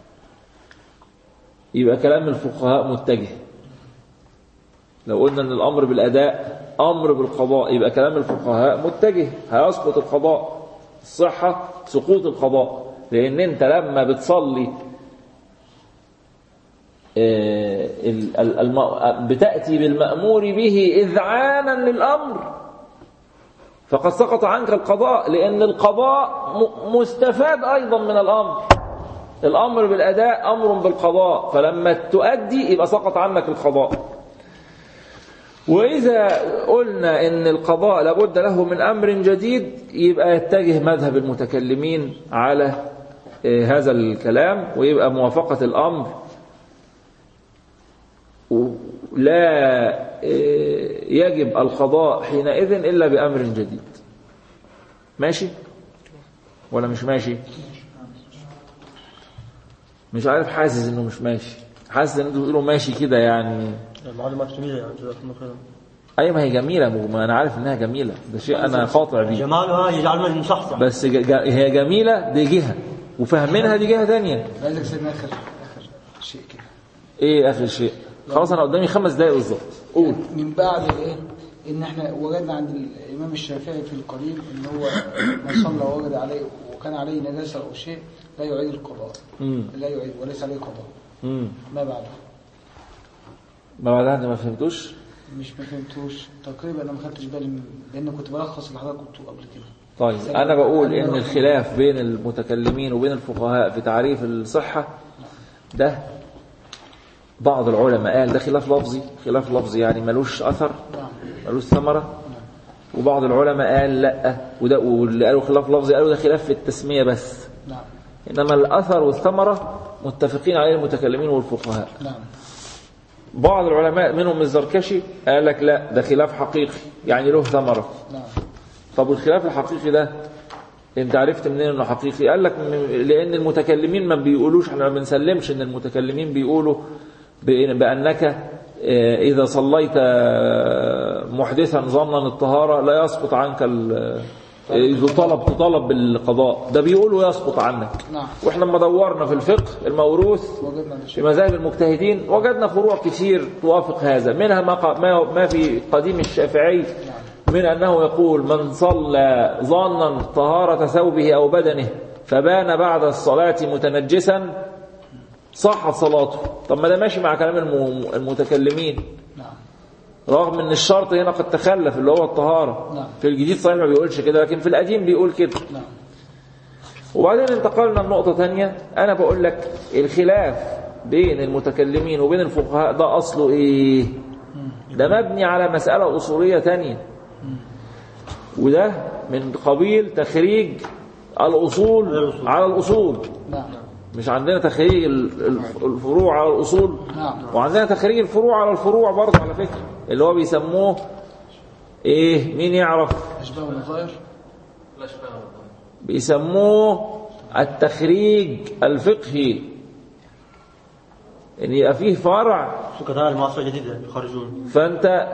[SPEAKER 2] يبقى كلام الفقهاء متجه لو قلنا ان الامر بالاداء امر بالقضاء يبقى كلام الفقهاء متجه هيسقط القضاء الصحة سقوط القضاء لان انت لما بتصلي آه، ال- ال- الم- بتأتي بالمأمور به إذعانا للأمر فقد سقط عنك القضاء لأن القضاء م- مستفاد أيضا من الأمر الأمر بالأداء أمر بالقضاء فلما تؤدي يبقى سقط عنك القضاء وإذا قلنا إن القضاء لابد له من أمر جديد يبقى يتجه مذهب المتكلمين على آه، هذا الكلام ويبقى موافقة الأمر لا آه، يجب القضاء حينئذ إلا بأمر جديد ماشي ولا مش ماشي مش عارف حاسس انه مش ماشي حاسس ان انتوا بتقولوا ماشي كده يعني
[SPEAKER 4] المعلومات جميلة يعني جزاكم الله خيرا
[SPEAKER 2] اي ما هي جميله ما انا عارف انها جميله ده شيء انا قاطع بيه
[SPEAKER 4] جمالها يجعلنا نصحصح
[SPEAKER 2] بس ج- ج- هي جميله دي جهه وفهمينها دي جهه ثانيه
[SPEAKER 7] عايزك سيدنا اخر اخر شيء كده
[SPEAKER 2] ايه اخر شيء خلاص انا قدامي خمس دقايق بالظبط قول
[SPEAKER 7] من بعد ايه ان احنا وجدنا عند الامام الشافعي في القليل ان هو من صلى ووجد عليه وكان عليه نجاسه او شيء لا يعيد القضاء
[SPEAKER 2] امم
[SPEAKER 7] لا يعيد وليس عليه قضاء
[SPEAKER 2] امم
[SPEAKER 7] ما بعده
[SPEAKER 2] ما بعدها انت ما فهمتوش
[SPEAKER 7] مش ما فهمتوش تقريبا انا ما خدتش بالي من لان كنت بلخص اللي حضرتك قلته قبل كده
[SPEAKER 2] طيب انا بقول ان الخلاف بين المتكلمين وبين الفقهاء في تعريف الصحه ده بعض العلماء قال ده خلاف لفظي خلاف لفظي يعني ملوش اثر
[SPEAKER 7] نعم
[SPEAKER 2] ملوش ثمره وبعض العلماء قال لا وده واللي قالوا خلاف لفظي قالوا ده خلاف في التسميه بس
[SPEAKER 7] نعم
[SPEAKER 2] انما الاثر والثمره متفقين عليه المتكلمين والفقهاء
[SPEAKER 7] نعم
[SPEAKER 2] بعض العلماء منهم الزركشي قال لك لا ده خلاف حقيقي يعني له ثمره
[SPEAKER 7] نعم
[SPEAKER 2] طب والخلاف الحقيقي ده انت عرفت منين انه حقيقي قال لك من- لان المتكلمين ما بيقولوش احنا ما بنسلمش ان المتكلمين بيقولوا بإن- بانك آه، اذا صليت آه، محدثا ظنا الطهاره لا يسقط عنك ال- آه، اذا طلب تطلب بالقضاء ده بيقولوا يسقط عنك
[SPEAKER 7] نعم
[SPEAKER 2] واحنا لما دورنا في الفقه الموروث
[SPEAKER 7] وجدنا ده
[SPEAKER 2] في
[SPEAKER 7] شيء
[SPEAKER 2] مذاهب المجتهدين وجدنا فروع كثير توافق هذا منها ما ق- ما ما في قديم الشافعي من أنه يقول من صلى ظانا طهارة ثوبه أو بدنه فبان بعد الصلاة متنجسا صحت صلاته طب ما ده ماشي مع كلام الم- المتكلمين
[SPEAKER 7] نعم
[SPEAKER 2] رغم ان الشرط هنا قد تخلف اللي هو الطهارة
[SPEAKER 7] نعم.
[SPEAKER 2] في الجديد صحيح ما بيقولش كده لكن في القديم بيقول كده
[SPEAKER 7] نعم
[SPEAKER 2] وبعدين انتقلنا لنقطة تانية أنا بقول لك الخلاف بين المتكلمين وبين الفقهاء ده أصله إيه ده مبني على مسألة أصولية تانية وده من قبيل تخريج الأصول على الأصول
[SPEAKER 7] نعم
[SPEAKER 2] مش عندنا تخريج ال- ال- الفروع على الأصول
[SPEAKER 7] نعم
[SPEAKER 2] وعندنا تخريج الفروع على الفروع برضه على فكرة اللي هو بيسموه إيه مين يعرف
[SPEAKER 7] اشباه النظائر
[SPEAKER 10] لا شفاء
[SPEAKER 2] بيسموه التخريج الفقهي ان يبقى فيه فرع
[SPEAKER 4] سكتاء المعاصرة الجديدة يخرجون
[SPEAKER 2] فانت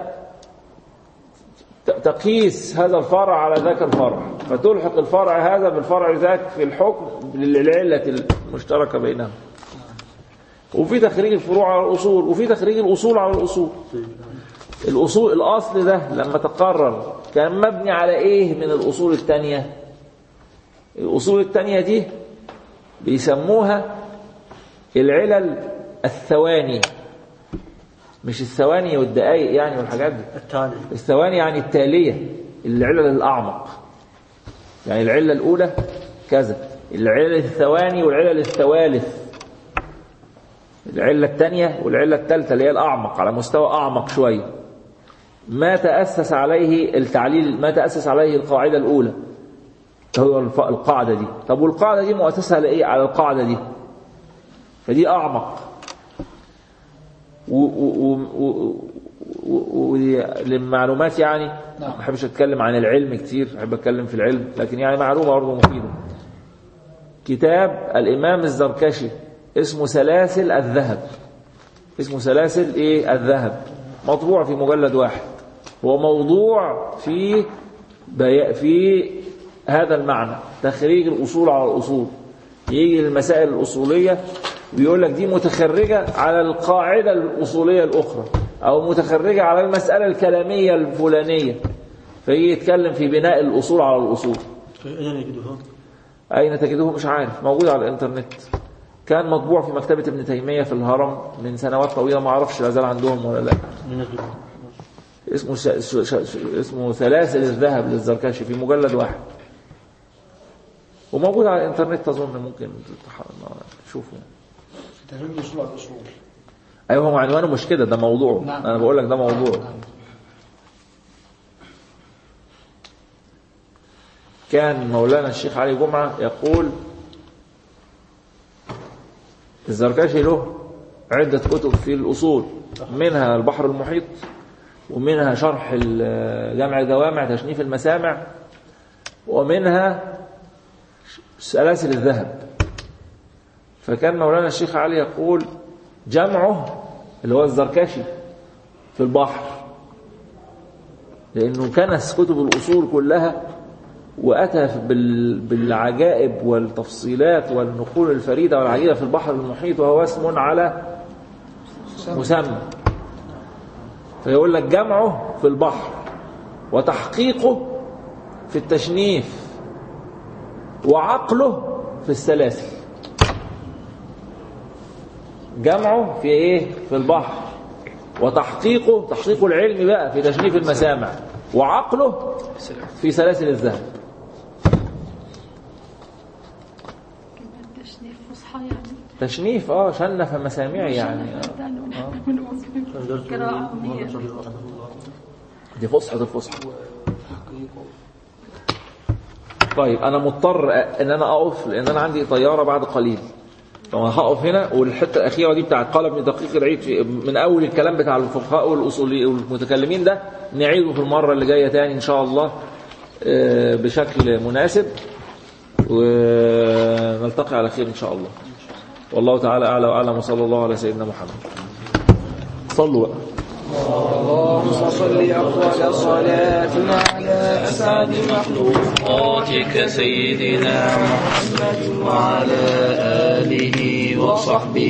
[SPEAKER 2] ت- تقيس هذا الفرع على ذاك الفرع فتلحق الفرع هذا بالفرع ذاك في الحكم للعلة المشتركة بينهم وفي تخريج الفروع على الأصول وفي تخريج الأصول على الأصول الأصول الأصل ده لما تقرر كان مبني على إيه من الأصول التانية الأصول التانية دي بيسموها العلل الثواني مش الثواني والدقايق يعني والحاجات دي
[SPEAKER 4] التالي
[SPEAKER 2] الثواني يعني التالية العلل الأعمق يعني العلة الأولى كذا العلل الثواني والعلل الثوالث العلة الثانية والعلة الثالثة اللي هي الأعمق على مستوى أعمق شوية ما تأسس عليه التعليل ما تأسس عليه القاعدة الأولى هو الف- القاعدة دي طب والقاعدة دي مؤسسة على إيه على القاعدة دي فدي أعمق و- و- و- و- و- وللمعلومات يعني
[SPEAKER 7] نعم.
[SPEAKER 2] ما بحبش اتكلم عن العلم كتير بحب اتكلم في العلم لكن يعني معلومه برضه مفيده كتاب الامام الزركشي اسمه سلاسل الذهب اسمه سلاسل ايه الذهب مطبوع في مجلد واحد هو موضوع في بي... في هذا المعنى تخريج الاصول على الاصول يجي المسائل الاصوليه ويقول لك دي متخرجه على القاعده الاصوليه الاخرى او متخرجه على المساله الكلاميه الفلانيه فيجي يتكلم في بناء الاصول على الاصول
[SPEAKER 4] أين يجدوها؟
[SPEAKER 2] أين تجده مش عارف موجود على الإنترنت كان مطبوع في مكتبة ابن تيمية في الهرم من سنوات طويلة ما اعرفش لا زال عندهم ولا لا اسمه ش... ش... ش... اسمه سلاسل الذهب للزركشي في مجلد واحد وموجود على الانترنت اظن ممكن تح- تشوفه
[SPEAKER 7] تهريب الأصول على الأصول
[SPEAKER 2] ايوه هو عنوانه مش كده ده موضوعه
[SPEAKER 7] نعم.
[SPEAKER 2] انا بقول لك ده موضوع كان مولانا الشيخ علي جمعة يقول الزركشي له عدة كتب في الأصول منها البحر المحيط ومنها شرح ال- جمع الجوامع تشنيف المسامع ومنها سلاسل الذهب فكان مولانا الشيخ علي يقول جمعه اللي هو الزركشي في البحر لأنه كنس كتب الأصول كلها وأتى بال- بالعجائب والتفصيلات والنقول الفريدة والعجيبة في البحر المحيط وهو اسم على مسمى فيقول لك جمعه في البحر وتحقيقه في التشنيف وعقله في السلاسل جمعه في ايه في البحر وتحقيقه تحقيقه العلمي بقى في تشنيف المسامع وعقله في سلاسل الذهب
[SPEAKER 11] التشنيف فصحى يعني
[SPEAKER 2] تشنيف اه شنف مسامعي يعني آه.
[SPEAKER 11] قراءة ونية
[SPEAKER 2] دي فصحى الفصحى طيب انا مضطر ان انا اقف لان انا عندي طياره بعد قليل فانا هقف هنا والحته الاخيره دي بتاعت قال ابن دقيق العيد في من اول الكلام بتاع الفقهاء والاصولي والمتكلمين ده نعيده في المره اللي جايه تاني ان شاء الله آه، بشكل مناسب ونلتقي على خير ان شاء الله والله تعالى اعلى واعلم وصلى الله على سيدنا محمد صلوا بقى
[SPEAKER 1] اللهم صل أفضل صلاتنا على أسعد مخلوقاتك سيدنا محمد وعلى آله وصحبه